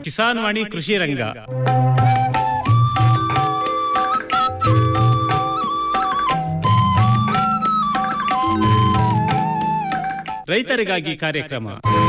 ಕಿಸಾನ್ ವಾಣಿ ಕೃಷಿ ರಂಗ ರೈತರಿಗಾಗಿ ಕಾರ್ಯಕ್ರಮ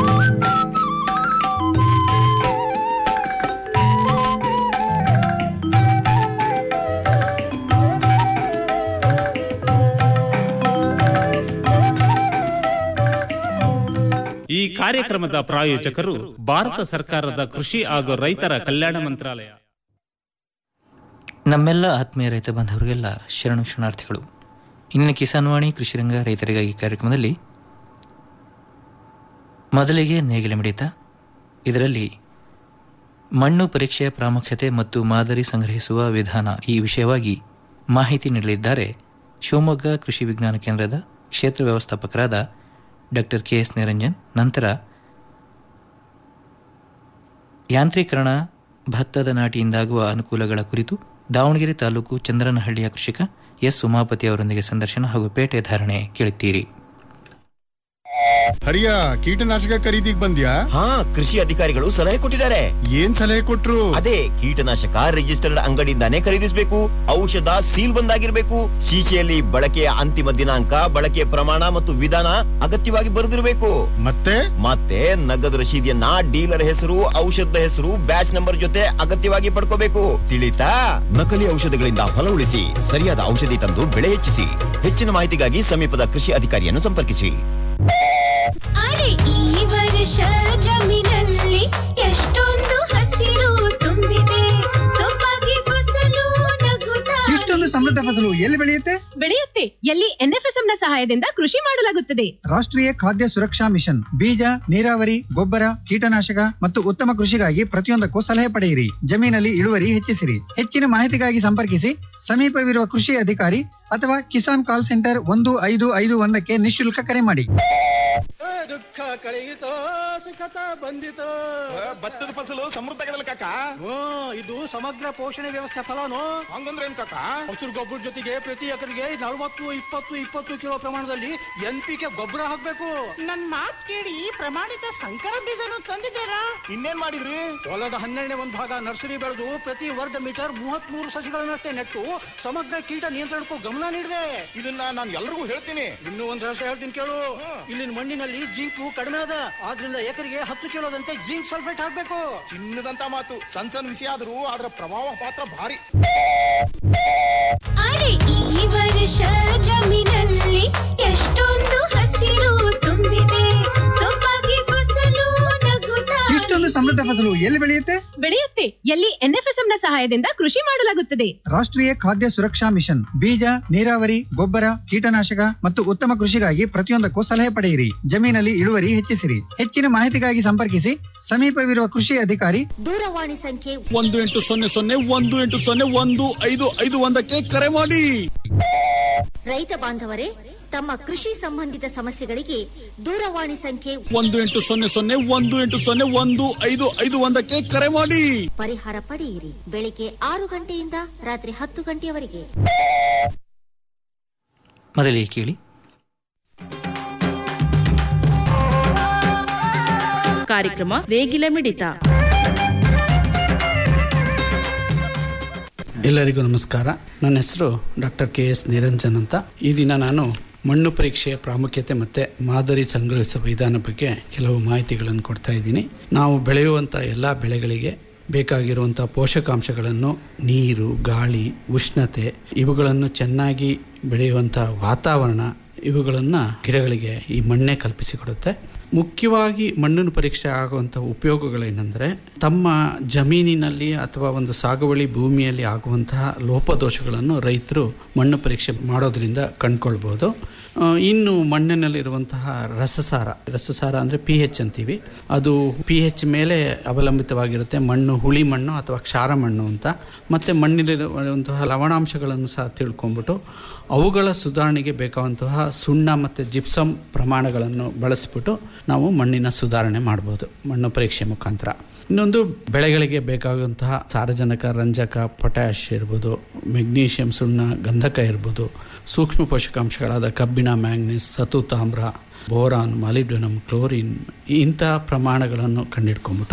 ಈ ಕಾರ್ಯಕ್ರಮದ ಪ್ರಾಯೋಜಕರು ಭಾರತ ಸರ್ಕಾರದ ಕೃಷಿ ಹಾಗೂ ರೈತರ ಕಲ್ಯಾಣ ಮಂತ್ರಾಲಯ ನಮ್ಮೆಲ್ಲ ಆತ್ಮೀಯ ರೈತ ಬಾಂಧವರಿಗೆಲ್ಲ ಶರಣು ಶರಣಾರ್ಥಿಗಳು ಇಂದಿನ ಕಿಸಾನ್ವಾಣಿ ಕೃಷಿರಂಗ ರೈತರಿಗಾಗಿ ಕಾರ್ಯಕ್ರಮದಲ್ಲಿ ಮೊದಲಿಗೆ ನೇಗಿಲ ಮಿಡಿತ ಇದರಲ್ಲಿ ಮಣ್ಣು ಪರೀಕ್ಷೆಯ ಪ್ರಾಮುಖ್ಯತೆ ಮತ್ತು ಮಾದರಿ ಸಂಗ್ರಹಿಸುವ ವಿಧಾನ ಈ ವಿಷಯವಾಗಿ ಮಾಹಿತಿ ನೀಡಲಿದ್ದಾರೆ ಶಿವಮೊಗ್ಗ ಕೃಷಿ ವಿಜ್ಞಾನ ಕೇಂದ್ರದ ಕ್ಷೇತ್ರ ವ್ಯವಸ್ಥಾಪಕರಾದ ಡಾಕ್ಟರ್ ಕೆ ಎಸ್ ನಿರಂಜನ್ ನಂತರ ಯಾಂತ್ರೀಕರಣ ಭತ್ತದ ನಾಟಿಯಿಂದಾಗುವ ಅನುಕೂಲಗಳ ಕುರಿತು ದಾವಣಗೆರೆ ತಾಲೂಕು ಚಂದ್ರನಹಳ್ಳಿಯ ಕೃಷಿಕ ಎಸ್ ಉಮಾಪತಿ ಅವರೊಂದಿಗೆ ಸಂದರ್ಶನ ಹಾಗೂ ಪೇಟೆ ಧಾರಣೆ ಕೇಳುತ್ತೀರಿ ಹರಿಯ ಕೀಟನಾಶಕ ಖರೀದಿಗ್ ಬಂದ್ಯಾ ಹಾ ಕೃಷಿ ಅಧಿಕಾರಿಗಳು ಸಲಹೆ ಕೊಟ್ಟಿದ್ದಾರೆ ಏನ್ ಸಲಹೆ ಕೊಟ್ರು ಅದೇ ಕೀಟನಾಶಕ ರಿಜಿಸ್ಟರ್ಡ್ ಅಂಗಡಿಯಿಂದಾನೇ ಖರೀದಿಸಬೇಕು ಔಷಧ ಸೀಲ್ ಬಂದಾಗಿರ್ಬೇಕು ಶೀಶೆಯಲ್ಲಿ ಬಳಕೆಯ ಅಂತಿಮ ದಿನಾಂಕ ಬಳಕೆಯ ಪ್ರಮಾಣ ಮತ್ತು ವಿಧಾನ ಅಗತ್ಯವಾಗಿ ಬರೆದಿರಬೇಕು ಮತ್ತೆ ಮತ್ತೆ ನಗದು ರಶೀದಿಯನ್ನ ಡೀಲರ್ ಹೆಸರು ಔಷಧದ ಹೆಸರು ಬ್ಯಾಚ್ ನಂಬರ್ ಜೊತೆ ಅಗತ್ಯವಾಗಿ ಪಡ್ಕೋಬೇಕು ತಿಳಿತಾ ನಕಲಿ ಔಷಧಗಳಿಂದ ಹೊಲ ಉಳಿಸಿ ಸರಿಯಾದ ಔಷಧಿ ತಂದು ಬೆಳೆ ಹೆಚ್ಚಿಸಿ ಹೆಚ್ಚಿನ ಮಾಹಿತಿಗಾಗಿ ಸಮೀಪದ ಕೃಷಿ ಅಧಿಕಾರಿಯನ್ನು ಸಂಪರ್ಕಿಸಿ ಅರೆ ಈ ವರ್ಷ ಜಮೀನಲ್ಲಿ ಎಷ್ಟೊಂದು ಹಸಿರು ತುಂಬಿದೆ ಸೊಬಗೆ ಫಸಲು ನಗುತ್ತಾ ಇಷ್ಟೊಂದು ಸಮೃದ್ಧ ಫಸಲು ಎಲ್ಲಿ ಬೆಳೆಯುತ್ತೆ ಬೆಳೆಯುತ್ತೆ ಎಲ್ಲಿ ಎನ್ಎಫ್ಎಸ್ಎಂ ನ ಸಹಾಯದಿಂದ ಕೃಷಿ ಮಾಡಲಾಗುತ್ತದೆ ರಾಷ್ಟ್ರೀಯ ಖಾದ್ಯ ಸುರಕ್ಷಾ ಮಿಷನ್ ಬೀಜ ನೀರಾವರಿ ಗೊಬ್ಬರ ಕೀಟನಾಶಕ ಮತ್ತು ಉತ್ತಮ ಕೃಷಿಗಾಗಿ ಪ್ರತಿಯೊಂದಕ್ಕೂ ಸಲಹೆ ಪಡೆಯಿರಿ ಜಮೀನಲ್ಲಿ ಇಳುವರಿ ಹೆಚ್ಚಿಸಿರಿ ಹೆಚ್ಚಿನ ಮಾಹಿತಿಗಾಗಿ ಸಂಪರ್ಕಿಸಿ ಸಮೀಪವಿರುವ ಕೃಷಿ ಅಧಿಕಾರಿ ಅಥವಾ ಕಿಸಾನ್ ಕಾಲ್ ಸೆಂಟರ್ ಒಂದು ಐದು ಐದು ಒಂದಕ್ಕೆ ನಿಶುಲ್ಕ ಕರೆ ಮಾಡಿ ದುಃಖ ಕಳೆಯಿತೋ ಸುಖತ ಬಂದಿತೋ ಭತ್ತದ ಫಸಲು ಸಮೃದ್ಧ ಆಗದಲ್ಲ ಕಾಕ ಹ್ಮ್, ಇದು ಸಮಗ್ರ ಪೋಷಣೆ ವ್ಯವಸ್ಥೆ ಫಲನು ಹಂಗಂದ್ರೆ ಏನ್ ಕಾಕ ಹಸಿರು ಗೊಬ್ಬರ ಜೊತೆಗೆ ಪ್ರತಿ ಎಕರೆಗೆ ನಲವತ್ತು ಇಪ್ಪತ್ತು ಇಪ್ಪತ್ತು ಕಿಲೋ ಪ್ರಮಾಣದಲ್ಲಿ ಎನ್ ಪಿ ಕೆ ಗೊಬ್ಬರ ಹಾಕ್ಬೇಕು ನನ್ ಮಾತ್ ಕೇಳಿ ಪ್ರಮಾಣಿತ ಸಂಕರ ಬೀಜನು ತಂದಿದ್ದಾರಾ ಇನ್ನೇನ್ ಮಾಡಿದ್ರಿ ಹೊಲದ ಹನ್ನೆರಡನೇ ಒಂದು ಭಾಗ ನರ್ಸರಿ ಬೆಳೆದು ಪ್ರತಿ ವರ್ಗ ಮೀಟರ್ ಮೂವತ್ತ್ ಮೂರು ಸಸಿಗಳನ್ನಷ್ಟೇ ನೆಟ್ಟು ಸಮಗ್ರ ಕೀಟ ನಿಯಂತ್ರಣಕ್ಕೂ ಗಮನ ನೀಡಿದೆ ಇದನ್ನ ನಾನು ಎಲ್ರಿಗೂ ಹೇಳ್ತೀನಿ ಇನ್ನೂ ಒಂದು ರಹಸ್ಯ ಹೇಳ್ತೀನಿ ಕೇಳು ಇಲ್ಲಿನ ಮಣ್ಣಿನಲ್ಲಿ ಜಿಂಕು ಕಡಿಮೆ ಅದ ಆದ್ರಿಂದ ಎಕರೆಗೆ ಹತ್ತು ಕಿಲೋದಂತೆ ಜಿಂಕ್ ಸಲ್ಫೇಟ್ ಹಾಕ್ಬೇಕು ಚಿನ್ನದಂತ ಮಾತು ಸಣ್ಣ ಸಣ್ಣ ವಿಷಯ ಆದ್ರೂ ಅದರ ಪ್ರಭಾವ ಪಾತ್ರ ಭಾರಿ ಅರೆ ಈ ವರ್ಷ ಜಮೀನಲ್ಲಿ ಎಷ್ಟೊಂದು ಹಸಿರು ತುಂಬಿದೆ ಸೊಬಗೆ ಫಸಲು ನಗುತ್ತಾ ಇಷ್ಟೊಂದು ಸಮೃದ್ಧ ಫಸಲು ಎಲ್ಲಿ ಬೆಳೆಯುತ್ತೆ ಬೆಳೆಯುತ್ತೆ ಎಲ್ಲಿ ಎನ್ಎಫ್ಎಸ್ಎಂ ನ ಸಹಾಯದಿಂದ ಕೃಷಿ ಮಾಡಲಾಗುತ್ತದೆ ರಾಷ್ಟ್ರೀಯ ಖಾದ್ಯ ಸುರಕ್ಷಾ ಮಿಷನ್ ಬೀಜ ನೀರಾವರಿ ಗೊಬ್ಬರ ಕೀಟನಾಶಕ ಮತ್ತು ಉತ್ತಮ ಕೃಷಿಗಾಗಿ ಪ್ರತಿಯೊಂದಕ್ಕೂ ಸಲಹೆ ಪಡೆಯಿರಿ ಜಮೀನಲ್ಲಿ ಇಳುವರಿ ಹೆಚ್ಚಿಸಿರಿ ಹೆಚ್ಚಿನ ಮಾಹಿತಿಗಾಗಿ ಸಂಪರ್ಕಿಸಿ ಸಮೀಪವಿರುವ ಕೃಷಿ ಅಧಿಕಾರಿ ದೂರವಾಣಿ ಸಂಖ್ಯೆ ಒಂದು ಎಂಟು ಸೊನ್ನೆ ಸೊನ್ನೆ ಒಂದು ಎಂಟು ಸೊನ್ನೆ ಒಂದು ಐದು ಐದು ಒಂದಕ್ಕೆ ಕರೆ ಮಾಡಿ ರೈತ ಬಾಂಧವರೇ ತಮ್ಮ ಕೃಷಿ ಸಂಬಂಧಿತ ಸಮಸ್ಯೆಗಳಿಗೆ ದೂರವಾಣಿ ಸಂಖ್ಯೆ ಒಂದು ಎಂಟು ಸೊನ್ನೆ ಸೊನ್ನೆ ಒಂದು ಎಂಟು ಸೊನ್ನೆ ಒಂದು ಐದು ಐದು ಒಂದಕ್ಕೆ ಕರೆ ಮಾಡಿ ಪರಿಹಾರ ಪಡೆಯಿರಿ ಬೆಳಿಗ್ಗೆ ಆರು ಗಂಟೆಯಿಂದ ರಾತ್ರಿ ಹತ್ತು ಗಂಟೆಯವರೆಗೆ ಮೊದಲಿಗೆ ಕೇಳಿ ಕಾರ್ಯಕ್ರಮ ನೇಗಿಲ ಮಿಡಿತ ಎಲ್ಲರಿಗೂ ನಮಸ್ಕಾರ ನನ್ನ ಹೆಸರು ಡಾಕ್ಟರ್ ಕೆ ಎಸ್ ನಿರಂಜನ್ ಅಂತ ಈ ದಿನ ನಾನು ಮಣ್ಣು ಪರೀಕ್ಷೆಯ ಪ್ರಾಮುಖ್ಯತೆ ಮತ್ತು ಮಾದರಿ ಸಂಗ್ರಹಿಸುವ ವಿಧಾನ ಬಗ್ಗೆ ಕೆಲವು ಮಾಹಿತಿಗಳನ್ನು ಕೊಡ್ತಾ ಇದ್ದೀನಿ ನಾವು ಬೆಳೆಯುವಂಥ ಎಲ್ಲ ಬೆಳೆಗಳಿಗೆ ಬೇಕಾಗಿರುವಂಥ ಪೋಷಕಾಂಶಗಳನ್ನು ನೀರು ಗಾಳಿ ಉಷ್ಣತೆ ಇವುಗಳನ್ನು ಚೆನ್ನಾಗಿ ಬೆಳೆಯುವಂಥ ವಾತಾವರಣ ಇವುಗಳನ್ನು ಗಿಡಗಳಿಗೆ ಈ ಮಣ್ಣೆ ಕಲ್ಪಿಸಿಕೊಡುತ್ತೆ ಮುಖ್ಯವಾಗಿ ಮಣ್ಣಿನ ಪರೀಕ್ಷೆ ಆಗುವಂಥ ಉಪಯೋಗಗಳೇನೆಂದರೆ ತಮ್ಮ ಜಮೀನಿನಲ್ಲಿ ಅಥವಾ ಒಂದು ಸಾಗುವಳಿ ಭೂಮಿಯಲ್ಲಿ ಆಗುವಂತಹ ಲೋಪದೋಷಗಳನ್ನು ರೈತರು ಮಣ್ಣು ಪರೀಕ್ಷೆ ಮಾಡೋದ್ರಿಂದ ಕಂಡ್ಕೊಳ್ಬೋದು ಆ, ಇನ್ನು ಮಣ್ಣಿನಲ್ಲಿರುವಂತಹ ರಸಸಾರ ರಸಸಾರ ಅಂದರೆ ಪಿ ಎಚ್ ಅಂತೀವಿ ಅದು ಪಿ ಎಚ್ ಮೇಲೆ ಅವಲಂಬಿತವಾಗಿರುತ್ತೆ ಮಣ್ಣು ಹುಳಿ ಮಣ್ಣು ಅಥವಾ ಕ್ಷಾರ ಮಣ್ಣು ಅಂತ ಮತ್ತು ಮಣ್ಣಿನಲ್ಲಿರುವಂತಹ ಲವಣಾಂಶಗಳನ್ನು ಸಹ ತಿಳ್ಕೊಂಬಿಟ್ಟು ಅವುಗಳ ಸುಧಾರಣೆಗೆ ಬೇಕಾದಂತಹ ಸುಣ್ಣ ಮತ್ತು ಜಿಪ್ಸಮ್ ಪ್ರಮಾಣಗಳನ್ನು ಬಳಸಿಬಿಟ್ಟು ನಾವು ಮಣ್ಣಿನ ಸುಧಾರಣೆ ಮಾಡ್ಬೋದು ಮಣ್ಣು ಪರೀಕ್ಷೆ ಮುಖಾಂತರ ಇನ್ನೊಂದು ಬೆಳೆಗಳಿಗೆ ಬೇಕಾಗುವಂತಹ ಸಾರಜನಕ ರಂಜಕ ಪೊಟ್ಯಾಶ್ ಇರ್ಬೋದು ಮೆಗ್ನೀಷಿಯಂ ಸುಣ್ಣ ಗಂಧಕ ಇರ್ಬೋದು ಸೂಕ್ಷ್ಮ ಪೋಷಕಾಂಶಗಳಾದ ಕಬ್ಬಿಣ ಮ್ಯಾಂಗ್ನೀಸ್ ಸತು ತಾಮ್ರ ಬೋರಾನ್ ಮಾಲಿಬ್ಡನಮ್ ಕ್ಲೋರಿನ್ ಇಂಥ ಪ್ರಮಾಣಗಳನ್ನು ಕಂಡಿಡ್ಕೊಂಬಿಟ್ಟು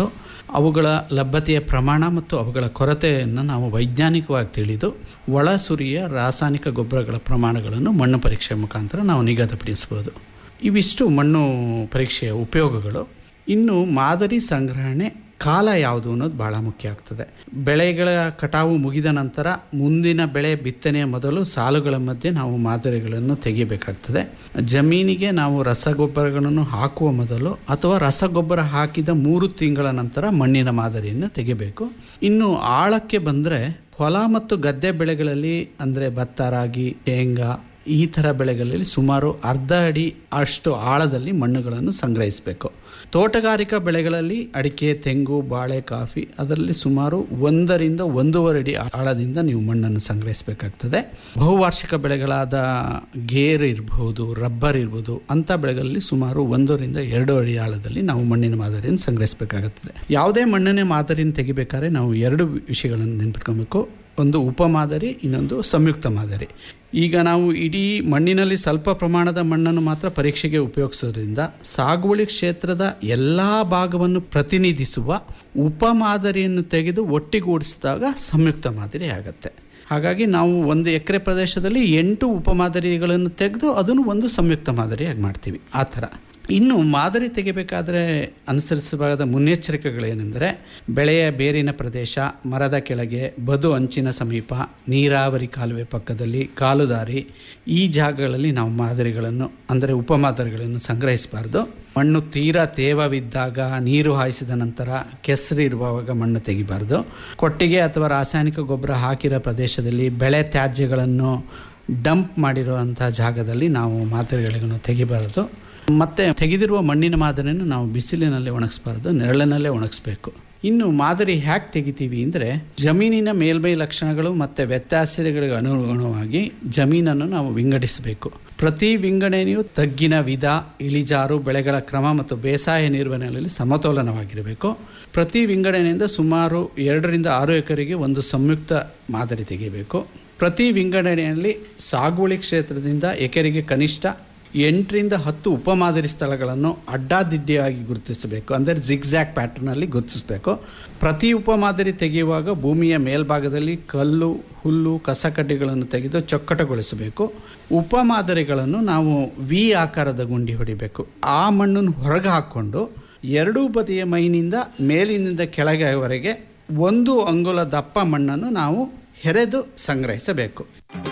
ಅವುಗಳ ಲಭ್ಯತೆಯ ಪ್ರಮಾಣ ಮತ್ತು ಅವುಗಳ ಕೊರತೆಯನ್ನು ನಾವು ವೈಜ್ಞಾನಿಕವಾಗಿ ತಿಳಿದು ಒಳಸುರಿಯ ರಾಸಾಯನಿಕ ಗೊಬ್ಬರಗಳ ಪ್ರಮಾಣಗಳನ್ನು ಮಣ್ಣು ಪರೀಕ್ಷೆ ಮುಖಾಂತರ ನಾವು ನಿಗದಿಪಡಿಸ್ಬೋದು ಇವಿಷ್ಟು ಮಣ್ಣು ಪರೀಕ್ಷೆಯ ಉಪಯೋಗಗಳು ಇನ್ನು ಮಾದರಿ ಸಂಗ್ರಹಣೆ ಕಾಲ ಯಾವುದು ಅನ್ನೋದು ಭಾಳ ಮುಖ್ಯ ಆಗ್ತದೆ ಬೆಳೆಗಳ ಕಟಾವು ಮುಗಿದ ನಂತರ ಮುಂದಿನ ಬೆಳೆ ಬಿತ್ತನೆಯ ಮೊದಲು ಸಾಲುಗಳ ಮಧ್ಯೆ ನಾವು ಮಾದರಿಗಳನ್ನು ತೆಗೆಯಬೇಕಾಗ್ತದೆ ಜಮೀನಿಗೆ ನಾವು ರಸಗೊಬ್ಬರಗಳನ್ನು ಹಾಕುವ ಮೊದಲು ಅಥವಾ ರಸಗೊಬ್ಬರ ಹಾಕಿದ ಮೂರು ತಿಂಗಳ ನಂತರ ಮಣ್ಣಿನ ಮಾದರಿಯನ್ನು ತೆಗೆಯಬೇಕು ಇನ್ನು ಆಳಕ್ಕೆ ಬಂದರೆ ಹೊಲ ಮತ್ತು ಗದ್ದೆ ಬೆಳೆಗಳಲ್ಲಿ ಅಂದರೆ ಭತ್ತ ರಾಗಿ ಶೇಂಗಾ ಈ ಥರ ಬೆಳೆಗಳಲ್ಲಿ ಸುಮಾರು ಅರ್ಧ ಅಡಿ ಅಷ್ಟು ಆಳದಲ್ಲಿ ಮಣ್ಣುಗಳನ್ನು ಸಂಗ್ರಹಿಸಬೇಕು ತೋಟಗಾರಿಕಾ ಬೆಳೆಗಳಲ್ಲಿ ಅಡಿಕೆ ತೆಂಗು ಬಾಳೆ ಕಾಫಿ ಅದರಲ್ಲಿ ಸುಮಾರು ಒಂದರಿಂದ ಒಂದೂವರೆ ಅಡಿ ಆಳದಿಂದ ನೀವು ಮಣ್ಣನ್ನು ಸಂಗ್ರಹಿಸಬೇಕಾಗ್ತದೆ ಬಹುವಾರ್ಷಿಕ ಬೆಳೆಗಳಾದ ಗೇರ್ ಇರ್ಬೋದು ರಬ್ಬರ್ ಇರ್ಬೋದು ಅಂಥ ಬೆಳೆಗಳಲ್ಲಿ ಸುಮಾರು ಒಂದರಿಂದ ಎರಡು ಅಡಿ ಆಳದಲ್ಲಿ ನಾವು ಮಣ್ಣಿನ ಮಾದರಿಯನ್ನು ಸಂಗ್ರಹಿಸಬೇಕಾಗುತ್ತದೆ ಯಾವುದೇ ಮಣ್ಣಿನ ಮಾದರಿಯನ್ನು ತೆಗಿಬೇಕಾದ್ರೆ ನಾವು ಎರಡು ವಿಷಯಗಳನ್ನು ನೆನ್ಪಿಟ್ಕೊಬೇಕು ಒಂದು ಉಪಮಾದರಿ ಇನ್ನೊಂದು ಸಂಯುಕ್ತ ಮಾದರಿ ಈಗ ನಾವು ಇಡೀ ಮಣ್ಣಿನಲ್ಲಿ ಸ್ವಲ್ಪ ಪ್ರಮಾಣದ ಮಣ್ಣನ್ನು ಮಾತ್ರ ಪರೀಕ್ಷೆಗೆ ಉಪಯೋಗಿಸೋದ್ರಿಂದ ಸಾಗುವಳಿ ಕ್ಷೇತ್ರದ ಎಲ್ಲ ಭಾಗವನ್ನು ಪ್ರತಿನಿಧಿಸುವ ಉಪಮಾದರಿಯನ್ನು ತೆಗೆದು ಒಟ್ಟಿಗೂಡಿಸಿದಾಗ ಸಂಯುಕ್ತ ಮಾದರಿ ಆಗುತ್ತೆ ಹಾಗಾಗಿ ನಾವು ಒಂದು ಎಕರೆ ಪ್ರದೇಶದಲ್ಲಿ ಎಂಟು ಉಪಮಾದರಿಗಳನ್ನು ತೆಗೆದು ಅದನ್ನು ಒಂದು ಸಂಯುಕ್ತ ಮಾದರಿಯಾಗಿ ಮಾಡ್ತೀವಿ ಆ ಥರ ಇನ್ನು ಮಾದರಿ ತೆಗಿಬೇಕಾದ್ರೆ ಅನುಸರಿಸಬೇಕಾದ ಮುನ್ನೆಚ್ಚರಿಕೆಗಳೇನೆಂದರೆ ಬೆಳೆಯ ಬೇರಿನ ಪ್ರದೇಶ ಮರದ ಕೆಳಗೆ ಬದು ಅಂಚಿನ ಸಮೀಪ ನೀರಾವರಿ ಕಾಲುವೆ ಪಕ್ಕದಲ್ಲಿ ಕಾಲುದಾರಿ ಈ ಜಾಗಗಳಲ್ಲಿ ನಾವು ಮಾದರಿಗಳನ್ನು ಅಂದರೆ ಉಪಮಾದರಿಗಳನ್ನು ಸಂಗ್ರಹಿಸಬಾರ್ದು ಮಣ್ಣು ತೀರಾ ತೇವವಿದ್ದಾಗ ನೀರು ಹಾಯಿಸಿದ ನಂತರ ಕೆಸರು ಇರುವಾಗ ಮಣ್ಣು ತೆಗಿಬಾರ್ದು ಕೊಟ್ಟಿಗೆ ಅಥವಾ ರಾಸಾಯನಿಕ ಗೊಬ್ಬರ ಹಾಕಿರೋ ಪ್ರದೇಶದಲ್ಲಿ ಬೆಳೆ ತ್ಯಾಜ್ಯಗಳನ್ನು ಡಂಪ್ ಮಾಡಿರುವಂಥ ಜಾಗದಲ್ಲಿ ನಾವು ಮಾದರಿಗಳನ್ನು ತೆಗಿಬಾರದು ಮತ್ತು ತೆಗೆದಿರುವ ಮಣ್ಣಿನ ಮಾದರಿಯನ್ನು ನಾವು ಬಿಸಿಲಿನಲ್ಲಿ ಒಣಗಿಸ್ಬಾರ್ದು ನೆರಳಿನಲ್ಲೇ ಒಣಗಿಸ್ಬೇಕು ಇನ್ನು ಮಾದರಿ ಹ್ಯಾಕ್ ತೆಗಿತೀವಿ ಅಂದರೆ ಜಮೀನಿನ ಮೇಲ್ಮೈ ಲಕ್ಷಣಗಳು ಮತ್ತು ವ್ಯತ್ಯಾಸಗಳಿಗೆ ಅನುಗುಣವಾಗಿ ಜಮೀನನ್ನು ನಾವು ವಿಂಗಡಿಸಬೇಕು ಪ್ರತಿ ವಿಂಗಡಣೆಯು ತಗ್ಗಿನ ವಿಧ ಇಳಿಜಾರು ಬೆಳೆಗಳ ಕ್ರಮ ಮತ್ತು ಬೇಸಾಯ ನಿರ್ವಹಣೆಯಲ್ಲಿ ಸಮತೋಲನವಾಗಿರಬೇಕು ಪ್ರತಿ ವಿಂಗಡಣೆಯಿಂದ ಸುಮಾರು ಎರಡರಿಂದ ಆರು ಎಕರೆಗೆ ಒಂದು ಸಂಯುಕ್ತ ಮಾದರಿ ತೆಗೆಯಬೇಕು ಪ್ರತಿ ವಿಂಗಡಣೆಯಲ್ಲಿ ಸಾಗುವಳಿ ಕ್ಷೇತ್ರದಿಂದ ಎಕರೆಗೆ ಕನಿಷ್ಠ ಎಂಟರಿಂದ ಹತ್ತು ಉಪಮಾದರಿ ಸ್ಥಳಗಳನ್ನು ಅಡ್ಡಾದಿಡ್ಡಿಯಾಗಿ ಗುರುತಿಸಬೇಕು ಅಂದರೆ ಜಿಗ್ಜ್ಯಾಕ್ ಪ್ಯಾಟರ್ನಲ್ಲಿ ಗುರುತಿಸಬೇಕು ಪ್ರತಿ ಉಪಮಾದರಿ ತೆಗೆಯುವಾಗ ಭೂಮಿಯ ಮೇಲ್ಭಾಗದಲ್ಲಿ ಕಲ್ಲು ಹುಲ್ಲು ಕಸಕಡ್ಡಿಗಳನ್ನು ತೆಗೆದು ಚೊಕ್ಕಟಗೊಳಿಸಬೇಕು ಉಪಮಾದರಿಗಳನ್ನು ನಾವು ವಿ ಆಕಾರದ ಗುಂಡಿ ಹೊಡಿಬೇಕು ಆ ಮಣ್ಣನ್ನು ಹೊರಗೆ ಹಾಕ್ಕೊಂಡು ಎರಡೂ ಬದಿಯ ಮೈನಿಂದ ಮೇಲಿನಿಂದ ಕೆಳಗೆವರೆಗೆ ಒಂದು ಅಂಗುಲ ದಪ್ಪ ಮಣ್ಣನ್ನು ನಾವು ಹೆರೆದು ಸಂಗ್ರಹಿಸಬೇಕು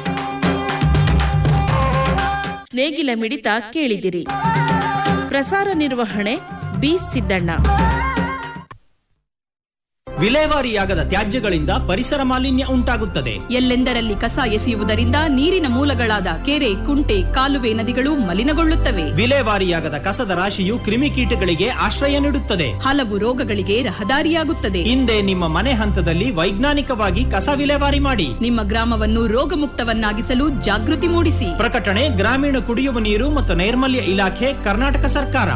ನೇಗಿಲ ಮಿಡಿತ ಕೇಳಿದಿರಿ ಪ್ರಸಾರ ನಿರ್ವಹಣೆ ಬಿ ಸಿದ್ದಣ್ಣ ವಿಲೇವಾರಿಯಾಗದ ತ್ಯಾಜ್ಯಗಳಿಂದ ಪರಿಸರ ಮಾಲಿನ್ಯ ಉಂಟಾಗುತ್ತದೆ ಎಲ್ಲೆಂದರಲ್ಲಿ ಕಸ ಎಸೆಯುವುದರಿಂದ ನೀರಿನ ಮೂಲಗಳಾದ ಕೆರೆ ಕುಂಟೆ ಕಾಲುವೆ ನದಿಗಳು ಮಲಿನಗೊಳ್ಳುತ್ತವೆ ವಿಲೇವಾರಿಯಾಗದ ಕಸದ ರಾಶಿಯು ಕ್ರಿಮಿಕೀಟಗಳಿಗೆ ಆಶ್ರಯ ನೀಡುತ್ತದೆ ಹಲವು ರೋಗಗಳಿಗೆ ರಹದಾರಿಯಾಗುತ್ತದೆ ಹಿಂದೆ ನಿಮ್ಮ ಮನೆ ಹಂತದಲ್ಲಿ ವೈಜ್ಞಾನಿಕವಾಗಿ ಕಸ ವಿಲೇವಾರಿ ಮಾಡಿ ನಿಮ್ಮ ಗ್ರಾಮವನ್ನು ರೋಗಮುಕ್ತವನ್ನಾಗಿಸಲು ಜಾಗೃತಿ ಮೂಡಿಸಿ ಪ್ರಕಟಣೆ ಗ್ರಾಮೀಣ ಕುಡಿಯುವ ನೀರು ಮತ್ತು ನೈರ್ಮಲ್ಯ ಇಲಾಖೆ ಕರ್ನಾಟಕ ಸರ್ಕಾರ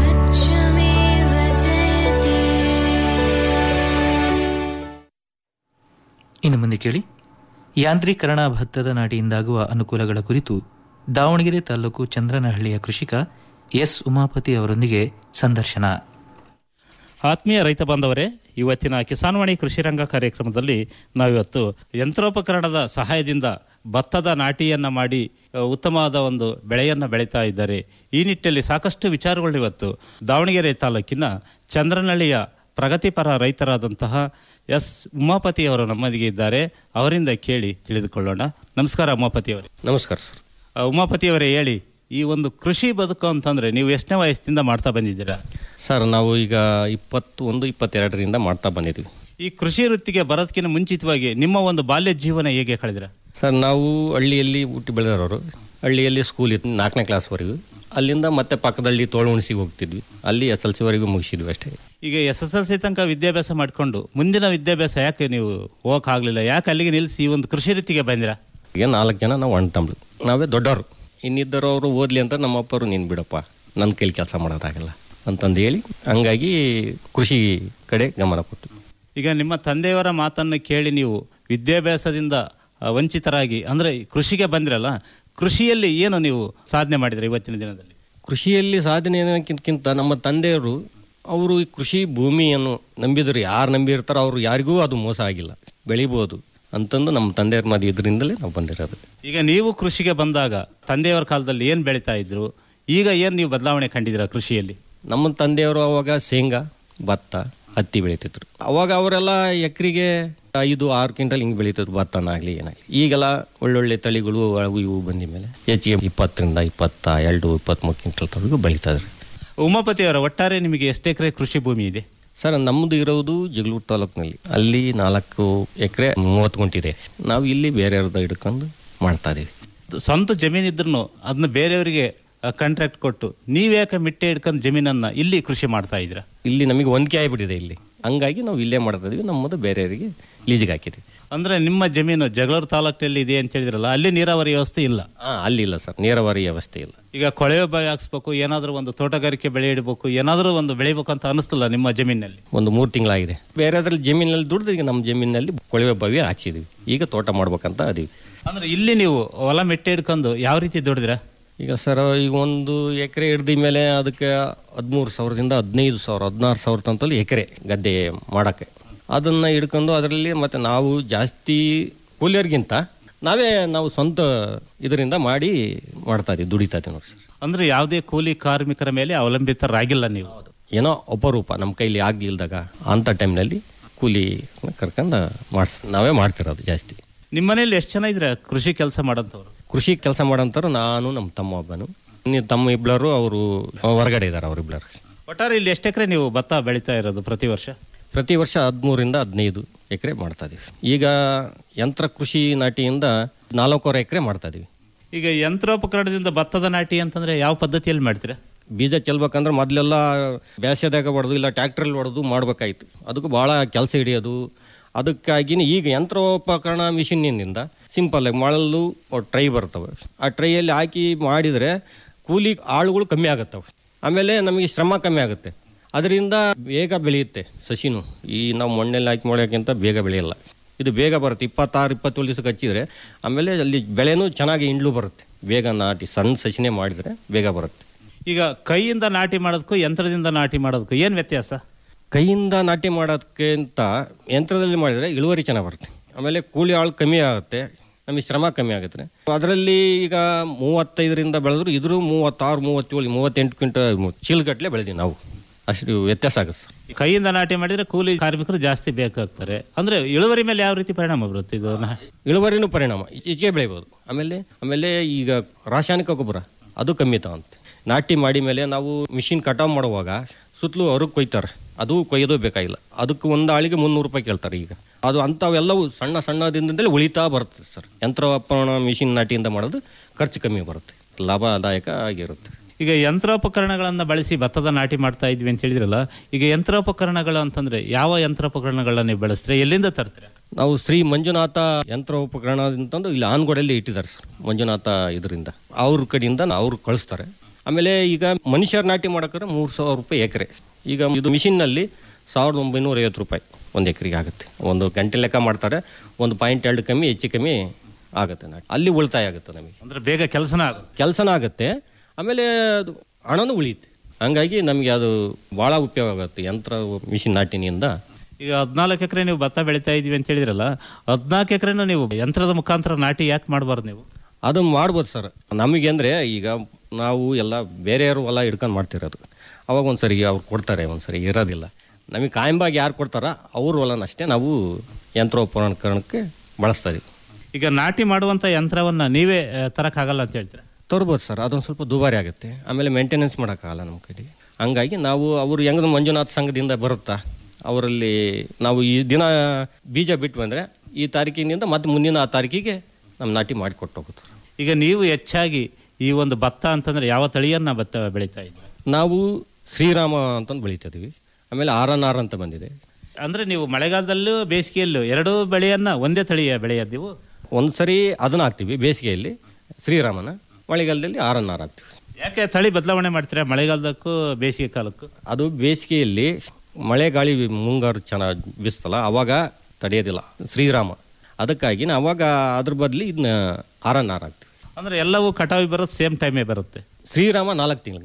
ಇನ್ನು ಮುಂದೆ ಕೇಳಿ ಯಾಂತ್ರೀಕರಣ ಭತ್ತದ ನಾಟಿಯಿಂದಾಗುವ ಅನುಕೂಲಗಳ ಕುರಿತು ದಾವಣಗೆರೆ ತಾಲೂಕು ಚಂದ್ರನಹಳ್ಳಿಯ ಕೃಷಿಕ ಎಸ್ ಉಮಾಪತಿ ಅವರೊಂದಿಗೆ ಸಂದರ್ಶನ ಆತ್ಮೀಯ ರೈತ ಬಾಂಧವರೇ ಇವತ್ತಿನ ಕಿಸಾನ್ವಾಣಿ ಕೃಷಿ ರಂಗ ಕಾರ್ಯಕ್ರಮದಲ್ಲಿ ನಾವಿವತ್ತು ಯಂತ್ರೋಪಕರಣದ ಸಹಾಯದಿಂದ ಭತ್ತದ ನಾಟಿಯನ್ನ ಮಾಡಿ ಅ, ಉತ್ತಮವಾದ ಒಂದು ಬೆಳೆಯನ್ನ ಬೆಳೀತಾ ಇದ್ದಾರೆ ಈ ನಿಟ್ಟಿನಲ್ಲಿ ಸಾಕಷ್ಟು ವಿಚಾರಗಳು ಇವತ್ತು ದಾವಣಗೆರೆ ತಾಲೂಕಿನ ಚಂದ್ರನಹಳ್ಳಿಯ ಪ್ರಗತಿಪರ ರೈತರಾದಂತಹ ಎಸ್ ಉಮಾಪತಿ ಅವರು ನಮ್ಮೊಂದಿಗೆ ಇದ್ದಾರೆ ಅವರಿಂದ ಕೇಳಿ ತಿಳಿದುಕೊಳ್ಳೋಣ ನಮಸ್ಕಾರ ಉಮಾಪತಿ ಅವರೇ ನಮಸ್ಕಾರ ಸರ್ ಉಮಾಪತಿ ಅವರೇ ಹೇಳಿ ಈ ಒಂದು ಕೃಷಿ ಬದುಕು ಅಂತಂದ್ರೆ ನೀವು ಎಷ್ಟನೇ ವಯಸ್ಸಿನಿಂದ ಮಾಡ್ತಾ ಬಂದಿದ್ದೀರಾ ಸರ್ ನಾವು ಈಗ ಇಪ್ಪತ್ತು ಒಂದು ಇಪ್ಪತ್ತೆರಡರಿಂದ ಮಾಡ್ತಾ ಬಂದಿದ್ದೀವಿ ಈ ಕೃಷಿ ವೃತ್ತಿಗೆ ಬರೋದಕ್ಕಿಂತ ಮುಂಚಿತವಾಗಿ ನಿಮ್ಮ ಒಂದು ಬಾಲ್ಯ ಜೀವನ ಹೇಗೆ ಕಳೆದಿರ ಸರ್ ನಾವು ಹಳ್ಳಿಯಲ್ಲಿ ಹುಟ್ಟಿ ಬೆಳೆದವರು ಹಳ್ಳಿಯಲ್ಲಿ ಸ್ಕೂಲ್ ಇತ್ತು ನಾಲ್ಕನೇ ಕ್ಲಾಸ್ವರೆಗೂ ಅಲ್ಲಿಂದ ಮತ್ತೆ ಪಕ್ಕದಲ್ಲಿ ತೋಳುಣಿಸಿಗೆ ಹೋಗ್ತಿದ್ವಿ ಅಲ್ಲಿ ಎಸ್ ಎಲ್ ಸಿವರೆಗೂ ಮುಗಿಸಿದ್ವಿ ಅಷ್ಟೇ ಈಗ ಎಸ್ ಎಸ್ ಎಲ್ ಸಿ ತನಕ ವಿದ್ಯಾಭ್ಯಾಸ ಮಾಡಿಕೊಂಡು ಮುಂದಿನ ವಿದ್ಯಾಭ್ಯಾಸ ಯಾಕೆ ನೀವು ಹೋಗಕ್ ಆಗ್ಲಿಲ್ಲ ಯಾಕೆ ಅಲ್ಲಿಗೆ ನಿಲ್ಲಿಸಿ ಈ ಒಂದು ಕೃಷಿ ವೃತ್ತಿಗೆ ಬಂದಿರಾ ಈಗ ನಾಲ್ಕು ಜನ ನಾವು ಅಣ್ಣ ತಮ್ಮಳು ನಾವೇ ದೊಡ್ಡವರು ಇನ್ನಿದ್ದರು ಅವರು ಓದ್ಲಿ ಅಂತ ನಮ್ಮ ಅಪ್ಪರು ನೀನು ಬಿಡಪ್ಪ ನನ್ನ ಕೈಲಿ ಕೆಲಸ ಮಾಡೋದಾಗಲ್ಲ ಅಂತಂದು ಹೇಳಿ ಹಂಗಾಗಿ ಕೃಷಿ ಕಡೆ ಗಮನ ಕೊಟ್ಟು ಈಗ ನಿಮ್ಮ ತಂದೆಯವರ ಮಾತನ್ನು ಕೇಳಿ ನೀವು ವಿದ್ಯಾಭ್ಯಾಸದಿಂದ ಆ, ವಂಚಿತರಾಗಿ ಅಂದ್ರೆ ಕೃಷಿಗೆ ಬಂದಿರಲ್ಲ ಕೃಷಿಯಲ್ಲಿ ಏನು ನೀವು ಸಾಧನೆ ಮಾಡಿದ್ರಿ ಇವತ್ತಿನ ದಿನದಲ್ಲಿ ಕೃಷಿಯಲ್ಲಿ ಸಾಧನೆ ಅನ್ನೋಕ್ಕಿಂತ ನಮ್ಮ ತಂದೆಯವರು ಅವರು ಈ ಕೃಷಿ ಭೂಮಿಯನ್ನು ನಂಬಿದ್ರು ಯಾರು ನಂಬಿರ್ತಾರೋ ಅವ್ರು ಯಾರಿಗೂ ಅದು ಮೋಸ ಆಗಿಲ್ಲ ಬೆಳಿಬೋದು ಅಂತಂದು ನಮ್ಮ ತಂದೆಯವ್ರ ಮದಿ ಇದರಿಂದಲೇ ನಾವು ಬಂದಿರೋದು ಈಗ ನೀವು ಕೃಷಿಗೆ ಬಂದಾಗ ತಂದೆಯವರ ಕಾಲದಲ್ಲಿ ಏನು ಬೆಳೀತಾ ಇದ್ರು ಈಗ ಏನು ನೀವು ಬದಲಾವಣೆ ಕಂಡಿದ್ದೀರಾ ಕೃಷಿಯಲ್ಲಿ ನಮ್ಮ ತಂದೆಯವರು ಅವಾಗ ಶೇಂಗಾ ಭತ್ತ ಹತ್ತಿ ಬೆಳೀತಿದ್ರು ಅವಾಗ ಅವರೆಲ್ಲ ಎಕರೆಗೆ ಐದು ಆರು ಕ್ವಿಂಟಲ್ ಹಿಂಗೆ ಬೆಳೀತಿದ್ರು ಭತ್ತನಾಗಲಿ ಏನಾಗಲಿ ಈಗೆಲ್ಲ ಒಳ್ಳೊಳ್ಳೆ ತಳಿಗಳು ಅವು ಇವು ಬಂದ ಮೇಲೆ ಹೆಚ್ಚಿಗೆ ಇಪ್ಪತ್ತರಿಂದ ಇಪ್ಪತ್ತ ಎರಡು ಇಪ್ಪತ್ತ್ಮೂರು ಕ್ವಿಂಟಲ್ ತನಕ ಬೆಳೀತಾ ಇದ್ರು ಉಮಾಪತಿ ಅವರ ಒಟ್ಟಾರೆ ನಿಮಗೆ ಎಷ್ಟು ಎಕರೆ ಕೃಷಿ ಭೂಮಿ ಇದೆ ಸರ್ ನಮ್ಮದು ಇರೋದು ಜಗಳೂರು ತಾಲೂಕಿನಲ್ಲಿ ಅಲ್ಲಿ ನಾಲ್ಕು ಎಕರೆ ಮೂವತ್ತು ಗುಂಟಿದೆ ನಾವು ಇಲ್ಲಿ ಬೇರೆಯವ್ರದ್ದು ಹಿಡ್ಕೊಂಡು ಮಾಡ್ತಾ ಇದೀವಿ ಸ್ವಂತ ಜಮೀನು ಇದ್ರೂ ಅದನ್ನ ಬೇರೆಯವರಿಗೆ ಕಾಂಟ್ರಾಕ್ಟ್ ಕೊಟ್ಟು ನೀವ್ಯಾಕೆ ಮಿಟ್ಟೆ ಹಿಡ್ಕೊಂಡು ಜಮೀನನ್ನ ಇಲ್ಲಿ ಕೃಷಿ ಮಾಡ್ತಾ ಇದ್ದೀರಾ ಇಲ್ಲಿ ನಮಗೆ ಹೊಂದಿಕೆ ಆಗಿಬಿಟ್ಟಿದೆ ಇಲ್ಲಿ ಹಂಗಾಗಿ ನಾವು ಇಲ್ಲೇ ಮಾಡ್ತಾ ಇದೀವಿ ನಮ್ಮದು ಬೇರೆಯವರಿಗೆ ಲೀಜಿಗೆ ಹಾಕಿದ್ದೀವಿ ಅಂದ್ರೆ ನಿಮ್ಮ ಜಮೀನು ಜಗಳೂರು ತಾಲೂಕಿನಲ್ಲಿ ಇದೆ ಅಂತ ಹೇಳಿದ್ರಲ್ಲ ಅಲ್ಲಿ ನೀರಾವರಿ ವ್ಯವಸ್ಥೆ ಇಲ್ಲ ಹಾಂ ಅಲ್ಲಿಲ್ಲ ಸರ್ ನೀರಾವರಿ ವ್ಯವಸ್ಥೆ ಇಲ್ಲ ಈಗ ಕೊಳವೆ ಬಾವಿ ಹಾಕ್ಸ್ಬೇಕು ಏನಾದರೂ ಒಂದು ತೋಟಗಾರಿಕೆ ಬೆಳೆ ಇಡಬೇಕು ಏನಾದರೂ ಒಂದು ಬೆಳಿಬೇಕು ಅಂತ ಅನಿಸ್ತಲ್ಲ ನಿಮ್ಮ ಜಮೀನಲ್ಲಿ ಒಂದು ಮೂರು ತಿಂಗಳಾಗಿದೆ ಬೇರೆ ಅದ್ರಲ್ಲಿ ಜಮೀನಲ್ಲಿ ದುಡ್ದು ಈಗ ನಮ್ಮ ಜಮೀನಲ್ಲಿ ಕೊಳವೆ ಬಾವಿ ಹಾಕ್ಸಿದೀವಿ ಈಗ ತೋಟ ಮಾಡ್ಬೇಕಂತ ಅದೀವಿ ಅಂದ್ರೆ ಇಲ್ಲಿ ನೀವು ಹೊಲ ಮೆಟ್ಟೆ ಹಿಡ್ಕೊಂಡು ಯಾವ ರೀತಿ ದುಡಿದ್ರಾ ಈಗ ಸರ್ ಈಗ ಒಂದು ಎಕರೆ ಹಿಡ್ದ ಮೇಲೆ ಅದಕ್ಕೆ ಹದಿಮೂರು ಸಾವಿರದಿಂದ ಹದಿನೈದು ಸಾವಿರ ಹದಿನಾರು ಸಾವಿರ ತನಕಲ್ಲಿ ಎಕರೆ ಗದ್ದೆ ಮಾಡೋಕ್ಕೆ ಅದನ್ನು ಹಿಡ್ಕೊಂಡು ಅದರಲ್ಲಿ ಮತ್ತು ನಾವು ಜಾಸ್ತಿ ಕೂಲಿಯರ್ಗಿಂತ ನಾವೇ ನಾವು ಸ್ವಂತ ಇದರಿಂದ ಮಾಡಿ ಮಾಡ್ತಾ ಇದೀವಿ ದುಡಿತಾ ಇದೀವಿ ನೋಡಿ ಸರ್ ಅಂದ್ರೆ ಯಾವುದೇ ಕೂಲಿ ಕಾರ್ಮಿಕರ ಮೇಲೆ ಅವಲಂಬಿತರಾಗಿಲ್ಲ ನೀವು ಏನೋ ಅಪರೂಪ ನಮ್ಮ ಕೈಲಿ ಆಗಲಿಲ್ದಾಗ ಅಂಥ ಟೈಮ್ನಲ್ಲಿ ಕೂಲಿ ಕರ್ಕೊಂಡು ಮಾಡಿಸ್ ನಾವೇ ಮಾಡ್ತಿರೋದು ಜಾಸ್ತಿ ನಿಮ್ಮ ಮನೇಲಿ ಎಷ್ಟು ಜನ ಇದ್ರೆ ಕೃಷಿ ಕೆಲಸ ಮಾಡೋಂಥವ್ರು ಕೃಷಿ ಕೆಲಸ ಮಾಡೋಂಥವ್ರು ನಾನು ನಮ್ಮ ತಮ್ಮ ಒಬ್ಬನು ನೀವು ತಮ್ಮ ಇಬ್ಬರು ಅವರು ಹೊರಗಡೆ ಇದ್ದಾರೆ ಅವರಿಬ್ಬರು ಒಟ್ಟಾರೆ ಇಲ್ಲಿ ಎಷ್ಟು ಎಕರೆ ನೀವು ಭತ್ತ ಬೆಳೀತಾ ಇರೋದು ಪ್ರತಿ ವರ್ಷ ಪ್ರತಿ ವರ್ಷ ಹದಿಮೂರಿಂದ ಹದಿನೈದು ಎಕರೆ ಮಾಡ್ತಾ ಇದೀವಿ ಈಗ ಯಂತ್ರ ಕೃಷಿ ನಾಟಿಯಿಂದ ನಾಲ್ಕೂವರೆ ಎಕರೆ ಮಾಡ್ತಾ ಇದೀವಿ ಈಗ ಯಂತ್ರೋಪಕರಣದಿಂದ ಭತ್ತದ ನಾಟಿ ಅಂತಂದ್ರೆ ಯಾವ ಪದ್ಧತಿಯಲ್ಲಿ ಮಾಡ್ತೀರಾ ಬೀಜ ಚೆಲ್ಬೇಕಂದ್ರೆ ಮೊದಲೆಲ್ಲ ಬ್ಯಾಸ್ಯದಾಗ ಹೊಡೆದು ಇಲ್ಲ ಟ್ಯಾಕ್ಟ್ರಲ್ಲಿ ಹೊಡೆದು ಮಾಡ್ಬೇಕಾಯ್ತು ಅದಕ್ಕೂ ಭಾಳ ಕೆಲಸ ಹಿಡಿಯೋದು ಅದಕ್ಕಾಗಿ ಈಗ ಯಂತ್ರೋಪಕರಣ ಮಿಷಿನ್ನಿಂದ ಸಿಂಪಲ್ ಆಗಿ ಮಾಡಲು ಟ್ರೈ ಬರ್ತವೆ ಆ ಟ್ರೈಯಲ್ಲಿ ಹಾಕಿ ಮಾಡಿದರೆ ಕೂಲಿ ಆಳುಗಳು ಕಮ್ಮಿ ಆಗುತ್ತವೆ ಆಮೇಲೆ ನಮಗೆ ಶ್ರಮ ಕಮ್ಮಿ ಆಗುತ್ತೆ ಅದರಿಂದ ಬೇಗ ಬೆಳೆಯುತ್ತೆ ಸಸಿನು ಈ ನಾವು ಮಣ್ಣಲ್ಲಿ ಹಾಕಿ ಮಾಡೋಕ್ಕಿಂತ ಬೇಗ ಬೆಳೆಯಲ್ಲ ಇದು ಬೇಗ ಬರುತ್ತೆ ಇಪ್ಪತ್ತಾರು ಇಪ್ಪತ್ತೇಳು ದಿವಸಕ್ಕೆ ಹಚ್ಚಿದರೆ ಆಮೇಲೆ ಅಲ್ಲಿ ಬೆಳೆನೂ ಚೆನ್ನಾಗಿ ಇಂಡ್ಲು ಬರುತ್ತೆ ಬೇಗ ನಾಟಿ ಸಣ್ಣ ಸಸಿನೇ ಮಾಡಿದರೆ ಬೇಗ ಬರುತ್ತೆ ಈಗ ಕೈಯಿಂದ ನಾಟಿ ಮಾಡೋದಕ್ಕೂ ಯಂತ್ರದಿಂದ ನಾಟಿ ಮಾಡೋದಕ್ಕೂ ಏನು ವ್ಯತ್ಯಾಸ ಕೈಯಿಂದ ನಾಟಿ ಮಾಡೋದಕ್ಕಿಂತ ಯಂತ್ರದಲ್ಲಿ ಮಾಡಿದರೆ ಇಳುವರಿ ಚೆನ್ನಾಗಿ ಬರುತ್ತೆ ಆಮೇಲೆ ಕೂಲಿ ಆಳು ಕಮ್ಮಿ ಆಗುತ್ತೆ ನಮಗೆ ಶ್ರಮ ಕಮ್ಮಿ ಆಗುತ್ತೆ ಅದರಲ್ಲಿ ಈಗ ಮೂವತ್ತೈದರಿಂದ ಬೆಳೆದ್ರು ಇದ್ರು ಮೂವತ್ತಾರು ಮೂವತ್ತೇಳು ಮೂವತ್ತೆಂಟು ಕ್ವಿಂಟಲ್ ಚೀಲಗಟ್ಟಲೆ ಬೆಳೆದೀವಿ ನಾವು ಅಷ್ಟು ವ್ಯತ್ಯಾಸ ಆಗುತ್ತೆ ಸರ್ ಈ ಕೈಯಿಂದ ನಾಟಿ ಮಾಡಿದ್ರೆ ಕೂಲಿ ಕಾರ್ಮಿಕರು ಜಾಸ್ತಿ ಬೇಕಾಗ್ತಾರೆ ಅಂದ್ರೆ ಇಳುವರಿ ಮೇಲೆ ಯಾವ ರೀತಿ ಪರಿಣಾಮ ಬರುತ್ತೆ ಇದು ನ- ಇಳುವರಿನೂ ಪರಿಣಾಮ ಹೆಚ್ಚಿಗೆ ಬೆಳಿಬೋದು ಆಮೇಲೆ ಆಮೇಲೆ ಈಗ ರಾಸಾಯನಿಕ ಗೊಬ್ಬರ ಅದು ಕಮ್ಮಿ ತಗೊಂತೆ ನಾಟಿ ಮಾಡಿ ಮೇಲೆ ನಾವು ಮಿಷಿನ್ ಕಟಾವ್ ಮಾಡುವಾಗ ಸುತ್ತಲೂ ಅವ್ರಿಗೆ ಕೊಯ್ತಾರೆ ಅದು ಕೊಯ್ಯೋದು ಬೇಕಾಗಿಲ್ಲ ಅದಕ್ಕೆ ಒಂದು ಆಳಿಗೆ ಮುನ್ನೂರು ರೂಪಾಯಿ ಕೇಳ್ತಾರೆ ಈಗ ಅದು ಅಂಥವೆಲ್ಲವೂ ಸಣ್ಣ ಸಣ್ಣದಿಂದಲೇ ಉಳಿತಾ ಬರುತ್ತೆ ಸರ್ ಯಂತ್ರೋಪಕರಣ ಮಿಷಿನ್ ನಾಟಿಯಿಂದ ಮಾಡೋದು ಖರ್ಚು ಕಮ್ಮಿ ಬರುತ್ತೆ ಲಾಭದಾಯಕ ಆಗಿರುತ್ತೆ ಈಗ ಯಂತ್ರೋಪಕರಣಗಳನ್ನ ಬಳಸಿ ಭತ್ತದ ನಾಟಿ ಮಾಡ್ತಾ ಇದ್ವಿ ಅಂತ ಹೇಳಿದ್ರಲ್ಲ ಈಗ ಯಂತ್ರೋಪಕರಣಗಳು ಅಂತಂದ್ರೆ ಯಾವ ಯಂತ್ರೋಪಕರಣಗಳನ್ನ ನೀವು ಬಳಸ್ತೀರಾ ಎಲ್ಲಿಂದ ತರ್ತೀರಾ ನಾವು ಶ್ರೀ ಮಂಜುನಾಥ ಯಂತ್ರೋಪಕರಣ ಅಂತಂದು ಇಲ್ಲಿ ಆನ್ಗೋಡಲ್ಲಿ ಇಟ್ಟಿದ್ದಾರೆ ಸರ್ ಮಂಜುನಾಥ ಇದರಿಂದ ಅವ್ರ ಕಡೆಯಿಂದ ಅವ್ರು ಕಳಿಸ್ತಾರೆ ಆಮೇಲೆ ಈಗ ಮನುಷ್ಯರ ನಾಟಿ ಮಾಡೋಕ್ರೆ ಮೂರು ಸಾವಿರ ರೂಪಾಯಿ ಎಕರೆ ಈಗ ಇದು ಮಿಷಿನ್ನಲ್ಲಿ ಸಾವಿರದ ಒಂಬೈನೂರ ಐವತ್ತು ರೂಪಾಯಿ ಒಂದು ಎಕರೆಗೆ ಆಗುತ್ತೆ ಒಂದು ಗಂಟೆ ಲೆಕ್ಕ ಮಾಡ್ತಾರೆ ಒಂದು ಪಾಯಿಂಟ್ ಎರಡು ಕಮ್ಮಿ ಹೆಚ್ಚು ಕಮ್ಮಿ ಆಗುತ್ತೆ ನಾಟಿ ಅಲ್ಲಿ ಉಳಿತಾಯ ಆಗುತ್ತೆ ನಮಗೆ ಅಂದ್ರೆ ಬೇಗ ಕೆಲಸನ ಆಗುತ್ತೆ ಕೆಲಸನ ಆಗುತ್ತೆ ಆಮೇಲೆ ಅದು ಹಣನೂ ಉಳಿಯುತ್ತೆ ಹಂಗಾಗಿ ನಮಗೆ ಅದು ಭಾಳ ಉಪಯೋಗ ಆಗುತ್ತೆ ಯಂತ್ರ ಮಿಷಿನ್ ನಾಟಿನಿಂದ ಈಗ ಹದಿನಾಲ್ಕು ಎಕರೆ ನೀವು ಭತ್ತ ಬೆಳಿತಾ ಇದೀವಿ ಅಂತ ಹೇಳಿದ್ರಲ್ಲ ಹದಿನಾಲ್ಕು ಎಕರೆನ ನೀವು ಯಂತ್ರದ ಮುಖಾಂತರ ನಾಟಿ ಯಾಕೆ ಮಾಡಬಾರ್ದು ನೀವು ಅದು ಮಾಡ್ಬೋದು ಸರ್ ನಮಗೆ ಅಂದರೆ ಈಗ ನಾವು ಎಲ್ಲ ಬೇರೆಯವರು ಹೊಲ ಹಿಡ್ಕೊಂಡು ಮಾಡ್ತಿರೋದು ಅವಾಗ ಒಂದು ಸರಿ ಅವ್ರು ಕೊಡ್ತಾರೆ ಒಂದು ಸರಿ ಇರೋದಿಲ್ಲ ನಮಗೆ ಕಾಯಂಬಾಗಿ ಯಾರು ಕೊಡ್ತಾರ ಅವ್ರ ಹೊಲನಷ್ಟೇ ನಾವು ಯಂತ್ರೋಪಕರಣಕ್ಕೆ ಬಳಸ್ತಾ ಇದೀವಿ ಈಗ ನಾಟಿ ಮಾಡುವಂತ ಯಂತ್ರವನ್ನ ನೀವೇ ಆ, ತರಕ್ಕಾಗಲ್ಲ ಅಂತ ಹೇಳ್ತೀರಾ ತರ್ಬೋದು ಸರ್ ಅದೊಂದು ಸ್ವಲ್ಪ ದುಬಾರಿ ಆಗುತ್ತೆ ಆಮೇಲೆ ಮೇಂಟೆನೆನ್ಸ್ ಮಾಡೋಕ್ಕಾಗಲ್ಲ ನಮ್ಮ ಕಡೆಗೆ ಹಂಗಾಗಿ ನಾವು ಅವರು ಹೆಂಗದ ಮಂಜುನಾಥ ಸಂಘದಿಂದ ಬರುತ್ತಾ ಅವರಲ್ಲಿ ನಾವು ಈ ದಿನ ಬೀಜ ಬಿಟ್ಟು ಬಂದರೆ ಈ ತಾರೀಕಿನಿಂದ ಮತ್ತೆ ಮುಂದಿನ ಆ ತಾರೀಕಿಗೆ ನಮ್ಮ ನಾಟಿ ಮಾಡಿ ಕೊಟ್ಟು ಹೋಗುತ್ತೆ ಈಗ ನೀವು ಹೆಚ್ಚಾಗಿ ಈ ಒಂದು ಭತ್ತ ಅಂತಂದ್ರೆ ಯಾವ ತಳಿಯನ್ನ ಭತ್ತ ಬೆಳಿತಾ ಇದ್ದೀರಾ ನಾವು ಶ್ರೀರಾಮ ಅಂತಂದು ಬೆಳಿತಿದ್ದೀವಿ ಆಮೇಲೆ ಆರ್ ಎನ್ ಆರ್ ಅಂತ ಬಂದಿದೆ ಅಂದ್ರೆ ನೀವು ಮಳೆಗಾಲದಲ್ಲೂ ಬೇಸಿಗೆಯಲ್ಲೂ ಎರಡೂ ಬೆಳೆಯನ್ನ ಒಂದೇ ತಳಿಯ ಬೆಳೆಯೋದು ನೀವು ಒಂದು ಸರಿ ಅದನ್ನ ಹಾಕ್ತೀವಿ ಬೇಸಿಗೆಯಲ್ಲಿ ಶ್ರೀರಾಮನ ಮಳೆಗಾಲದಲ್ಲಿ ಆರ್ ಎನ್ ಆರ್ ಹಾಕ್ತೀವಿ ಯಾಕೆ ತಳಿ ಬದಲಾವಣೆ ಮಾಡ್ತೀರಾ ಮಳೆಗಾಲದಕ್ಕೂ ಬೇಸಿಗೆ ಕಾಲಕ್ಕೂ ಅದು ಬೇಸಿಗೆಯಲ್ಲಿ ಮಳೆ ಗಾಳಿ ಮುಂಗಾರು ಚೆನ್ನಾಗಿ ಬೀಸ್ತಲ್ಲ ಅವಾಗ ತಡೆಯೋದಿಲ್ಲ ಶ್ರೀರಾಮ ಅದಕ್ಕಾಗಿ ನಾವು ಅವಾಗ ಅದ್ರ ಬದಲು ಇದನ್ನ ಆರ್ ಎನ್ ಆರ್ ಹಾಕ್ತೀವಿ ಅಂದ್ರೆ ಎಲ್ಲವೂ ಕಟಾವಿ ಬರೋದು ಸೇಮ್ ಟೈಮೇ ಬರುತ್ತೆ ಶ್ರೀರಾಮ ನಾಲ್ಕು ತಿಂಗಳು ಸರ್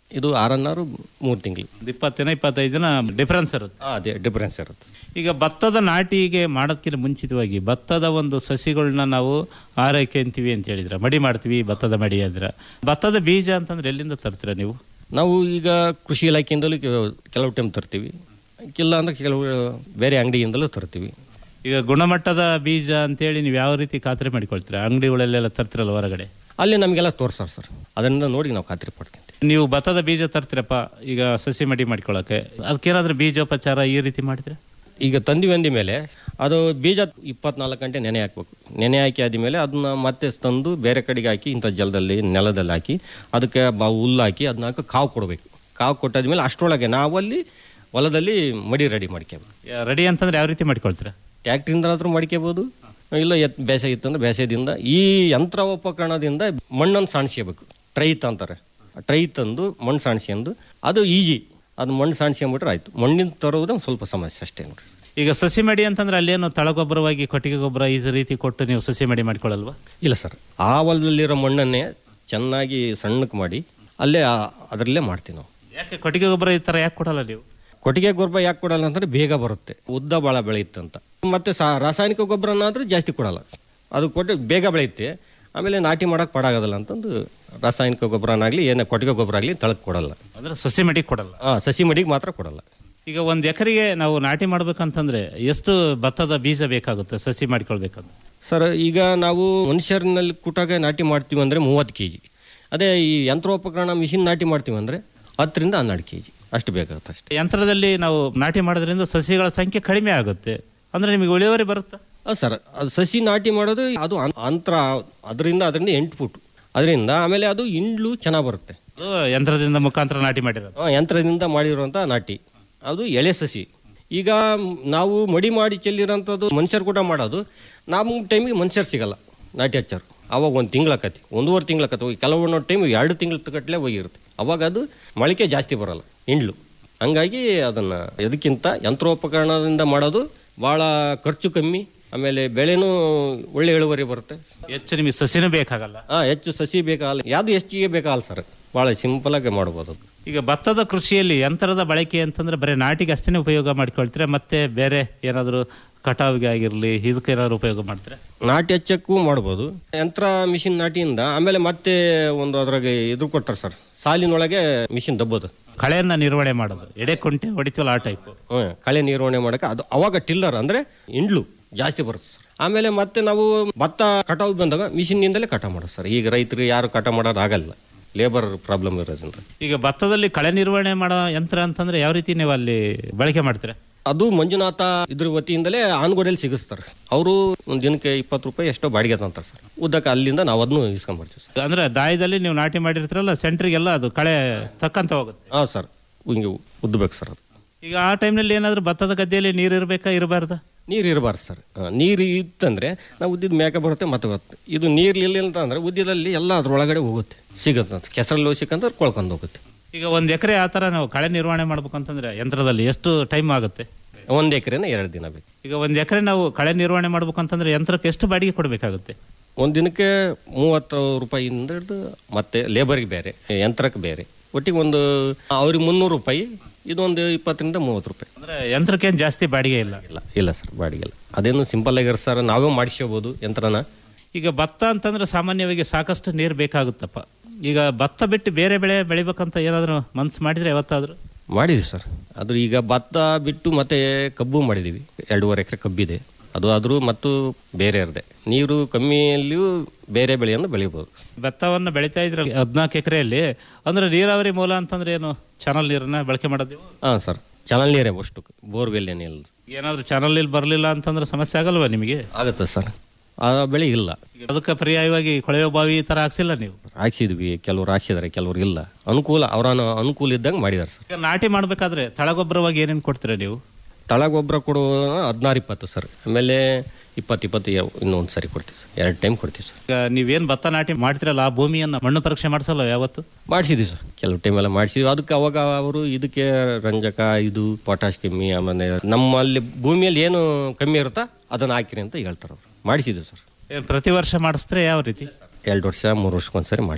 ಇದು ಆರ್ ಎನ್ ಆರ್ ಮೂರು ತಿಂಗಳು ಒಂದು ಇಪ್ಪತ್ತು ದಿನ ಇಪ್ಪತ್ತೈದು ದಿನ ಡಿಫರೆನ್ಸ್ ಇರುತ್ತೆ ಅದೇ ಡಿಫರೆನ್ಸ್ ಇರುತ್ತೆ ಈಗ ಭತ್ತದ ನಾಟಿಗೆ ಮಾಡೋದಕ್ಕಿಂತ ಮುಂಚಿತವಾಗಿ ಭತ್ತದ ಒಂದು ಸಸಿಗಳನ್ನ ನಾವು ಆರೈಕೆ ಅಂತೀವಿ ಅಂತ ಹೇಳಿದ್ರೆ ಮಡಿ ಮಾಡ್ತೀವಿ ಭತ್ತದ ಮಡಿ ಅಂದ್ರೆ ಭತ್ತದ ಬೀಜ ಅಂತಂದ್ರೆ ಎಲ್ಲಿಂದ ತರ್ತೀರಾ ನೀವು ನಾವು ಈಗ ಕೃಷಿ ಇಲಾಖೆಯಿಂದಲೂ ಕೆಲ- ಕೆಲವು ಟೈಮ್ ತರ್ತೀವಿ ಇಲ್ಲ ಅಂದ್ರೆ ಕೆಲವು ಬೇರೆ ಅಂಗಡಿಯಿಂದಲೂ ತರ್ತೀವಿ ಈಗ ಗುಣಮಟ್ಟದ ಬೀಜ ಅಂತೇಳಿ ನೀವು ಯಾವ ರೀತಿ ಖಾತ್ರಿ ಮಾಡಿಕೊಳ್ತೀರಾ ಅಂಗಡಿಗಳಲ್ಲೆಲ್ಲ ತರ್ತಿರಲ್ಲ ಹೊರಗಡೆ ಅಲ್ಲಿ ನಮಗೆಲ್ಲ ತೋರ್ಸಾರ ಸರ್ ಅದರಿಂದ ನೋಡಿ ನಾವು ಖಾತ್ರಿ ಪಡ್ತೀವಿ ನೀವು ಭತ್ತದ ಬೀಜ ತರ್ತೀರಪ್ಪ ಈಗ ಸಸಿ ಮಡಿ ಮಾಡ್ಕೊಳ್ಳೋಕೆ ಅದಕ್ಕೇನಾದ್ರೂ ಬೀಜೋಪಚಾರ ಈ ರೀತಿ ಮಾಡ್ತೀರಾ ಈಗ ತಂದಿವಿ ಅಂದ ಮೇಲೆ ಅದು ಬೀಜ ಇಪ್ಪತ್ನಾಲ್ಕು ಗಂಟೆ ನೆನೆ ಹಾಕ್ಬೇಕು ನೆನೆ ಹಾಕಿ ಆದಮೇಲೆ ಅದನ್ನ ಮತ್ತೆ ತಂದು ಬೇರೆ ಕಡೆಗೆ ಹಾಕಿ ಇಂಥ ಜಲದಲ್ಲಿ ನೆಲದಲ್ಲಿ ಹಾಕಿ ಅದಕ್ಕೆ ಬ ಹುಲ್ಲು ಹಾಕಿ ಅದನ್ನ ಹಾಕಿ ಕಾವು ಕೊಡಬೇಕು ಕಾವು ಕೊಟ್ಟಾದ್ಮೇಲೆ ಅಷ್ಟರೊಳಗೆ ನಾವಲ್ಲಿ ಹೊಲದಲ್ಲಿ ಮಡಿ ರೆಡಿ ಮಾಡ್ಕೋಬೇಕು ರೆಡಿ ಅಂತಂದ್ರೆ ಯಾವ ರೀತಿ ಮಾಡ್ಕೊಳ್ತೀರಾ ಟ್ಯಾಕ್ಟ್ರಿಂದಾದ್ರೂ ಮಾಡ್ಕೋಬೋದು ಇಲ್ಲ ಎತ್ ಬೇಸಾಯ ಇತ್ತಂದ್ರೆ ಬೇಸಾಯದಿಂದ ಈ ಯಂತ್ರೋಪಕರಣದಿಂದ ಮಣ್ಣನ್ನು ಸಾಣಿಸ್ಕೋಬೇಕು ಟ್ರೈತ್ ಅಂತಾರೆ ಟ್ರೈ ತಂದು ಮಣ್ಣು ಸಾಣಿಸ್ಕೊಂಡು ಅದು ಈಜಿ ಅದು ಮಣ್ಣು ಸಾಣಿಸ್ಕೊಂಬಿಟ್ರೆ ಆಯ್ತು ಮಣ್ಣಿನ ತರೋದು ಒಂದ್ ಸ್ವಲ್ಪ ಸಮಸ್ಯೆ ಅಷ್ಟೇ ನೋಡ್ರಿ ಈಗ ಸಸಿ ಮಡಿ ಅಂತಂದ್ರೆ ಅಲ್ಲೇನು ತಳಗೊಬ್ಬರವಾಗಿ ಕೊಟ್ಟಿಗೆ ಗೊಬ್ಬರ ಈ ರೀತಿ ಕೊಟ್ಟು ನೀವು ಸಸಿ ಮಡಿ ಮಾಡ್ಕೊಳ್ಳಲ್ವಾ ಇಲ್ಲ ಸರ್ ಆ ಹೊಲದಲ್ಲಿರೋ ಮಣ್ಣನ್ನೇ ಚೆನ್ನಾಗಿ ಸಣ್ಣಕ್ಕೆ ಮಾಡಿ ಅಲ್ಲೇ ಆ- ಅದರಲ್ಲೇ ಮಾಡ್ತೀವಿ ನಾವು ಯಾಕೆ ಕೊಟ್ಟಿಗೆ ಗೊಬ್ಬರ ಈ ತರ ಯಾಕೆ ಕೊಡಲ್ಲ ನೀವು ಕೊಟ್ಟಿಗೆ ಗೊಬ್ಬರ ಯಾಕೆ ಕೊಡಲ್ಲ ಅಂತಂದ್ರೆ ಬೇಗ ಬರುತ್ತೆ ಉದ್ದ ಭಾಳ ಬೆಳೆಯುತ್ತಂತ ಮತ್ತೆ ಸಾ ರಾಸಾಯನಿಕ ಗೊಬ್ಬರನಾದ್ರೂ ಜಾಸ್ತಿ ಕೊಡಲ್ಲ ಅದು ಕೊಟ್ಟು ಬೇಗ ಬೆಳೆಯುತ್ತೆ ಆಮೇಲೆ ನಾಟಿ ಮಾಡೋಕೆ ಪಡಾಗೋದಿಲ್ಲ ಅಂತಂದು ರಾಸಾಯನಿಕ ಗೊಬ್ಬರನಾಗಲಿ ಏನೇ ಕೊಟ್ಟಿಗೆ ಗೊಬ್ಬರ ಆಗಲಿ ತಳಕ್ಕೆ ಕೊಡಲ್ಲ ಅಂದ್ರೆ ಸಸಿ ಮಡಿ ಕೊಡಲ್ಲ ಹಾಂ ಸಸಿ ಮಡಿಗೆ ಮಾತ್ರ ಕೊಡಲ್ಲ ಈಗ ಒಂದ್ ಎಕರೆಗೆ ನಾವು ನಾಟಿ ಮಾಡ್ಬೇಕಂತಂದ್ರೆ ಎಷ್ಟು ಭತ್ತದ ಬೀಜ ಬೇಕಾಗುತ್ತೆ ಸಸಿ ಮಾಡ್ಕೊಳ್ಬೇಕಂದ್ರೆ ಸರ್ ಈಗ ನಾವು ಮನುಷ್ಯರಿನಲ್ಲಿ ಕೂಟಾಗ ನಾಟಿ ಮಾಡ್ತೀವಿ ಅಂದರೆ ಮೂವತ್ತು ಕೆ ಜಿ ಅದೇ ಈ ಯಂತ್ರೋಪಕರಣ ಮಿಷಿನ್ ನಾಟಿ ಮಾಡ್ತೀವಿ ಅಂದರೆ ಹತ್ತರಿಂದ ಹನ್ನೆರಡು ಕೆ ಜಿ ಅಷ್ಟು ಬೇಕಾಗುತ್ತೆ ಅಷ್ಟೇ ಯಂತ್ರದಲ್ಲಿ ನಾವು ನಾಟಿ ಮಾಡೋದ್ರಿಂದ ಸಸಿಗಳ ಸಂಖ್ಯೆ ಕಡಿಮೆ ಆಗುತ್ತೆ ಅಂದ್ರೆ ನಿಮಗೆ ಇಳುವರಿ ಬರುತ್ತಾ ಅದು ಸರ್ ಅದು ಸಸಿ ನಾಟಿ ಮಾಡೋದು ಅದು ಅಂ- ಅಂತರ ಅದರಿಂದ ಅದರಿಂದ ಎಂಟು ಫುಟ್ ಅದರಿಂದ ಆಮೇಲೆ ಅದು ಇಂಡ್ಲು ಚೆನ್ನಾಗಿ ಬರುತ್ತೆ ಅದು ಯಂತ್ರದಿಂದ ಮುಖಾಂತರ ನಾಟಿ ಮಾಡಿರೋದು ಆ, ಯಂತ್ರದಿಂದ ಮಾಡಿರುವಂಥ ನಾಟಿ ಅದು ಎಳೆ ಸಸಿ ಈಗ ಮ್, ನಾವು ಮಡಿ ಮಾಡಿ ಚೆಲ್ಲಿರೋಂಥದ್ದು ಮನುಷ್ಯರು ಕೂಡ ಮಾಡೋದು ನಮ್ಮ ಟೈಮಿಗೆ ಮನುಷ್ಯರು ಸಿಗಲ್ಲ ನಾಟಿ ಹಚ್ಚರು ಅವಾಗ ಒಂದು ತಿಂಗಳಾಕತಿ ಒಂದೂವರೆ ತಿಂಗಳಾಕತಿ ಕೆಲವೊಂದು ಟೈಮ್ ಎರಡು ತಿಂಗಳ ಗಟ್ಟಲೆ ಹೋಗಿರುತ್ತೆ ಅವಾಗ ಅದು ಮೊಳಕೆ ಜಾಸ್ತಿ ಬರಲ್ಲ ಇಂಡ್ಲು ಹಂಗಾಗಿ ಅದನ್ನು ಇದಕ್ಕಿಂತ ಯಂತ್ರೋಪಕರಣದಿಂದ ಮಾಡೋದು ಭಾಳ ಖರ್ಚು ಕಮ್ಮಿ ಆಮೇಲೆ ಬೆಳೆನೂ ಒಳ್ಳೆ ಇಳುವರಿ ಬರುತ್ತೆ ಹೆಚ್ಚು ನಿಮಗೆ ಸಸಿನೂ ಬೇಕಾಗಲ್ಲ ಹಾಂ ಹೆಚ್ಚು ಸಸಿ ಬೇಕಾಗಲ್ಲ ಯಾವುದು ಹೆಚ್ಚಿಗೆ ಬೇಕಾಗಲ್ಲ ಸರ್ ಭಾಳ ಸಿಂಪಲಾಗಿ ಮಾಡ್ಬೋದು ಅದು ಈಗ ಭತ್ತದ ಕೃಷಿಯಲ್ಲಿ ಯಂತ್ರದ ಬಳಕೆ ಅಂತಂದ್ರೆ ಬರೀ ನಾಟಿಗೆ ಅಷ್ಟೇ ಉಪಯೋಗ ಮಾಡ್ಕೊಳ್ತೀರಾ ಮತ್ತೆ ಬೇರೆ ಏನಾದರೂ ಕಟಾವಿಗೆ ಆಗಿರಲಿ ಇದಕ್ಕೆ ಏನಾದ್ರು ಉಪಯೋಗ ಮಾಡ್ತೀರಾ ನಾಟಿ ಹಚ್ಚಕ್ಕೂ ಮಾಡ್ಬೋದು ಯಂತ್ರ ಮಿಷಿನ್ ನಾಟಿಯಿಂದ ಆಮೇಲೆ ಮತ್ತೆ ಒಂದು ಅದ್ರಾಗೆ ಇದು ಕೊಡ್ತಾರೆ ಸರ್ ಸಾಲಿನೊಳಗೆ ಮಿಷಿನ್ ದಬ್ಬೋದು ಕಳೆಯನ್ನ ನಿರ್ವಹಣೆ ಮಾಡೋದು ಎಡೆ ಕುಂಟೆ ಹೊಡಿತೀವಲ್ಲ ಆ ಟೈಪ್ ಹ್ಞೂ ಕಳೆ ನಿರ್ವಹಣೆ ಮಾಡೋಕೆ ಅದು ಅವಾಗ ಟಿಲ್ಲರ್ ಅಂದರೆ ಇಂಡ್ಲು ಜಾಸ್ತಿ ಬರುತ್ತೆ ಸರ್ ಆಮೇಲೆ ಮತ್ತೆ ನಾವು ಭತ್ತ ಕಟಾವು ಬಂದಾಗ ಮಿಷಿನ್ನಿಂದಲೇ ಕಟಾವು ಮಾಡೋದು ಸರ್ ಈಗ ರೈತರು ಯಾರು ಕಟಾವು ಮಾಡೋದು ಆಗಲ್ಲ ಲೇಬರ್ ಪ್ರಾಬ್ಲಮ್ ಇರೋದ್ರಿಂದ ಈಗ ಭತ್ತದಲ್ಲಿ ಕಳೆ ನಿರ್ವಹಣೆ ಮಾಡೋ ಯಂತ್ರ ಅಂತಂದ್ರೆ ಯಾವ ರೀತಿ ನೀವು ಅಲ್ಲಿ ಬಳಕೆ ಮಾಡ್ತೀರಾ ಅದು ಮಂಜುನಾಥ ಇದ್ರ ವತಿಯಿಂದಲೇ ಆನ್ಗೋಡೆಯಲ್ಲಿ ಸಿಗಿಸ್ತಾರೆ ಅವರು ಒಂದು ದಿನಕ್ಕೆ ಇಪ್ಪತ್ತು ರೂಪಾಯಿ ಎಷ್ಟೋ ಬಾಡಿಗೆ ತಂತಾರೆ ಸರ್ ಉದ್ದಕ್ಕೆ ಅಲ್ಲಿಂದ ನಾವು ಅದನ್ನು ಇಸ್ಕೊಂಬರ್ತೀವಿ ಸರ್ ಅಂದ್ರೆ ದಾಯದಲ್ಲಿ ನೀವು ನಾಟಿ ಮಾಡಿರ್ತೀರಲ್ಲ ಸೆಂಟ್ರಿಗೆಲ್ಲ ಅದು ಕಳೆ ತಕ್ಕಂತ ಹೋಗುತ್ತೆ ಹಾಂ ಸರ್ ಹಿಂಗೆ ಉದ್ದಬೇಕು ಸರ್ ಅದು ಈಗ ಆ ಟೈಮ್ನಲ್ಲಿ ಏನಾದರೂ ಭತ್ತದ ಗದ್ದೆಯಲ್ಲಿ ನೀರು ಇರಬೇಕಾ ಇರಬಾರ್ದ ನೀರು ಇರಬಾರ್ದು ಸರ್ ಆ, ನೀರು ಇತ್ತಂದ್ರೆ ನಾವು ಉದ್ದಿದ ಮೇಕ ಬರುತ್ತೆ ಮತ್ತೆ ಬರುತ್ತೆ ಇದು ನೀರು ಇಲ್ಲ ಅಂತಂದ್ರೆ ಉದ್ದಿದಲ್ಲಿ ಎಲ್ಲ ಅದ್ರೊಳಗಡೆ ಹೋಗುತ್ತೆ ಸಿಗುತ್ತೆ ಅಂತ ಕೆಸರಲ್ಲಿ ಹೋಗಿ ಸಿಕ್ಕಂದ್ರೆ ಕೊಳ್ಕೊಂಡು ಹೋಗುತ್ತೆ ಈಗ ಒಂದ್ ಎಕರೆ ಆ ಥರ ನಾವು ಕಳೆ ನಿರ್ವಹಣೆ ಮಾಡ್ಬೇಕಂತಂದ್ರೆ ಯಂತ್ರದಲ್ಲಿ ಎಷ್ಟು ಟೈಮ್ ಆಗುತ್ತೆ ಒಂದು ಎಕರೆನ ಎರಡು ದಿನ ಬೇಕು ಈಗ ಒಂದ್ ಎಕರೆ ನಾವು ಕಳೆ ನಿರ್ವಹಣೆ ಮಾಡ್ಬೇಕಂತಂದ್ರೆ ಯಂತ್ರಕ್ಕೆ ಎಷ್ಟು ಬಾಡಿಗೆ ಕೊಡಬೇಕಾಗುತ್ತೆ ಒಂದು ದಿನಕ್ಕೆ ಮೂವತ್ತು ರೂಪಾಯಿಂದ ಹಿಡ್ದು ಮತ್ತೆ ಲೇಬರ್ಗೆ ಬೇರೆ ಯಂತ್ರಕ್ಕೆ ಬೇರೆ ಒಟ್ಟಿಗೆ ಒಂದು ಅವ್ರಿಗೆ ಮುನ್ನೂರು ರೂಪಾಯಿ ಇದೊಂದು ಇಪ್ಪತ್ತರಿಂದ ಮೂವತ್ತು ರೂಪಾಯಿ ಅಂದ್ರೆ ಯಂತ್ರಕ್ಕೆ ಏನ್ ಜಾಸ್ತಿ ಬಾಡಿಗೆ ಇಲ್ಲ ಇಲ್ಲ ಇಲ್ಲ ಸರ್ ಬಾಡಿಗೆ ಇಲ್ಲ ಅದೇನು ಸಿಂಪಲ್ ಆಗಿರೋ ಸರ್ ನಾವೇ ಮಾಡಿಸ್ಕೋಬೋದು ಯಂತ್ರನ ಈಗ ಭತ್ತ ಅಂತಂದ್ರೆ ಸಾಮಾನ್ಯವಾಗಿ ಸಾಕಷ್ಟು ನೀರು ಬೇಕಾಗುತ್ತಪ್ಪ ಈಗ ಭತ್ತ ಬಿಟ್ಟು ಬೇರೆ ಬೆಳೆ ಬೆಳಿಬೇಕಂತ ಏನಾದರೂ ಮನ್ಸು ಮಾಡಿದ್ರೆ ಯಾವತ್ತಾದ್ರೂ ಮಾಡಿದ್ವಿ ಸರ್ ಅದು ಈಗ ಭತ್ತ ಬಿಟ್ಟು ಮತ್ತೆ ಕಬ್ಬು ಮಾಡಿದ್ದೀವಿ ಎರಡೂವರೆ ಎಕರೆ ಕಬ್ಬಿದೆ ಅದು ಆದರೂ ಮತ್ತು ಬೇರೆ ಇರದೆ ನೀರು ಕಮ್ಮಿಯಲ್ಲಿಯೂ ಬೇರೆ ಬೆಳೆಯನ್ನು ಬೆಳಿಬೋದು ಭತ್ತವನ್ನು ಬೆಳಿತಾ ಇದ್ರೆ ಹದಿನಾಲ್ಕು ಎಕರೆಯಲ್ಲಿ ಅಂದ್ರೆ ನೀರಾವರಿ ಮೂಲ ಅಂತಂದ್ರೆ ಏನು ಚಾನಲ್ ನೀರನ್ನ ಬಳಕೆ ಮಾಡೋದು ನೀವು? ಹಾಂ ಸರ್ ಚಾನಲ್ ನೀರೇ ಅಷ್ಟು ಬೋರ್ವೆಲ್ ಏನಿಲ್ಲ ಏನಾದ್ರೂ ಚಾನಲ್ ನೀರು ಬರಲಿಲ್ಲ ಅಂತಂದ್ರೆ ಸಮಸ್ಯೆ ಆಗಲ್ವಾ ನಿಮಗೆ ಆಗುತ್ತೆ ಸರ್ ಆ ಬೆಳೆ ಇಲ್ಲ ಅದಕ್ಕೆ ಪರ್ಯಾಯವಾಗಿ ಕೊಳವೆ ಬಾವಿ ಈ ತರ ಹಾಕ್ಸಿಲ್ಲ ನೀವು ಹಾಕ್ಸಿದ್ವಿ ಕೆಲವ್ರು ಹಾಕ್ಸಿದ್ದಾರೆ ಕೆಲವ್ರು ಇಲ್ಲ ಅನುಕೂಲ ಅವರ ಅನುಕೂಲ ಇದ್ದಂಗೆ ಮಾಡಿದ್ದಾರೆ ಸರ್ ಈಗ ನಾಟಿ ಮಾಡ್ಬೇಕಾದ್ರೆ ತಳಗೊಬ್ಬರವಾಗಿ ಏನೇನು ಕೊಡ್ತೀರಾ ನೀವು ತಳ ಗೊಬ್ಬರ ಕೊಡುವ ಹದಿನಾರು ಇಪ್ಪತ್ತು ಸರ್ ಆಮೇಲೆ ಇಪ್ಪತ್ತು ಇಪ್ಪತ್ತು ಇನ್ನೊಂದು ಸರಿ ಕೊಡ್ತೀವಿ ಸರ್ ಎರಡು ಟೈಮ್ ಕೊಡ್ತೀವಿ ಸರ್ ಈಗ ನೀವೇನ್ ಭತ್ತ ನಾಟಿ ಮಾಡ್ತಿರಲ್ಲ ಆ ಭೂಮಿಯನ್ನ ಮಣ್ಣು ಪರೀಕ್ಷೆ ಮಾಡಿಸಲ್ಲ ಯಾವತ್ತು ಮಾಡಿಸಿದ್ವಿ ಸರ್ ಕೆಲವು ಟೈಮೆಲ್ಲ ಮಾಡಿಸಿದ್ವಿ ಅದಕ್ಕೆ ಅವಾಗ ಅವರು ಇದಕ್ಕೆ ರಂಜಕ ಇದು ಪೊಟ್ಯಾಶ್ ಕಮ್ಮಿ ಆಮೇಲೆ ನಮ್ಮಲ್ಲಿ ಭೂಮಿಯಲ್ಲಿ ಏನು ಕಮ್ಮಿ ಇರುತ್ತಾ ಅದನ್ನು ಹಾಕಿರಿ ಅಂತ ಹೇಳ್ತಾರೆ ಅವರು ಮಾಡಿಸಿದ್ವಿ ಸರ್ ಏನ್ ಪ್ರತಿ ವರ್ಷ ಮಾಡಿಸಿದ್ರೆ ಯಾವ ರೀತಿ ಎರಡು ವರ್ಷ ಮೂರು ವರ್ಷಕ್ಕೊಂದ್ಸರಿ ಮಾಡಿಸ್ತೀವಿ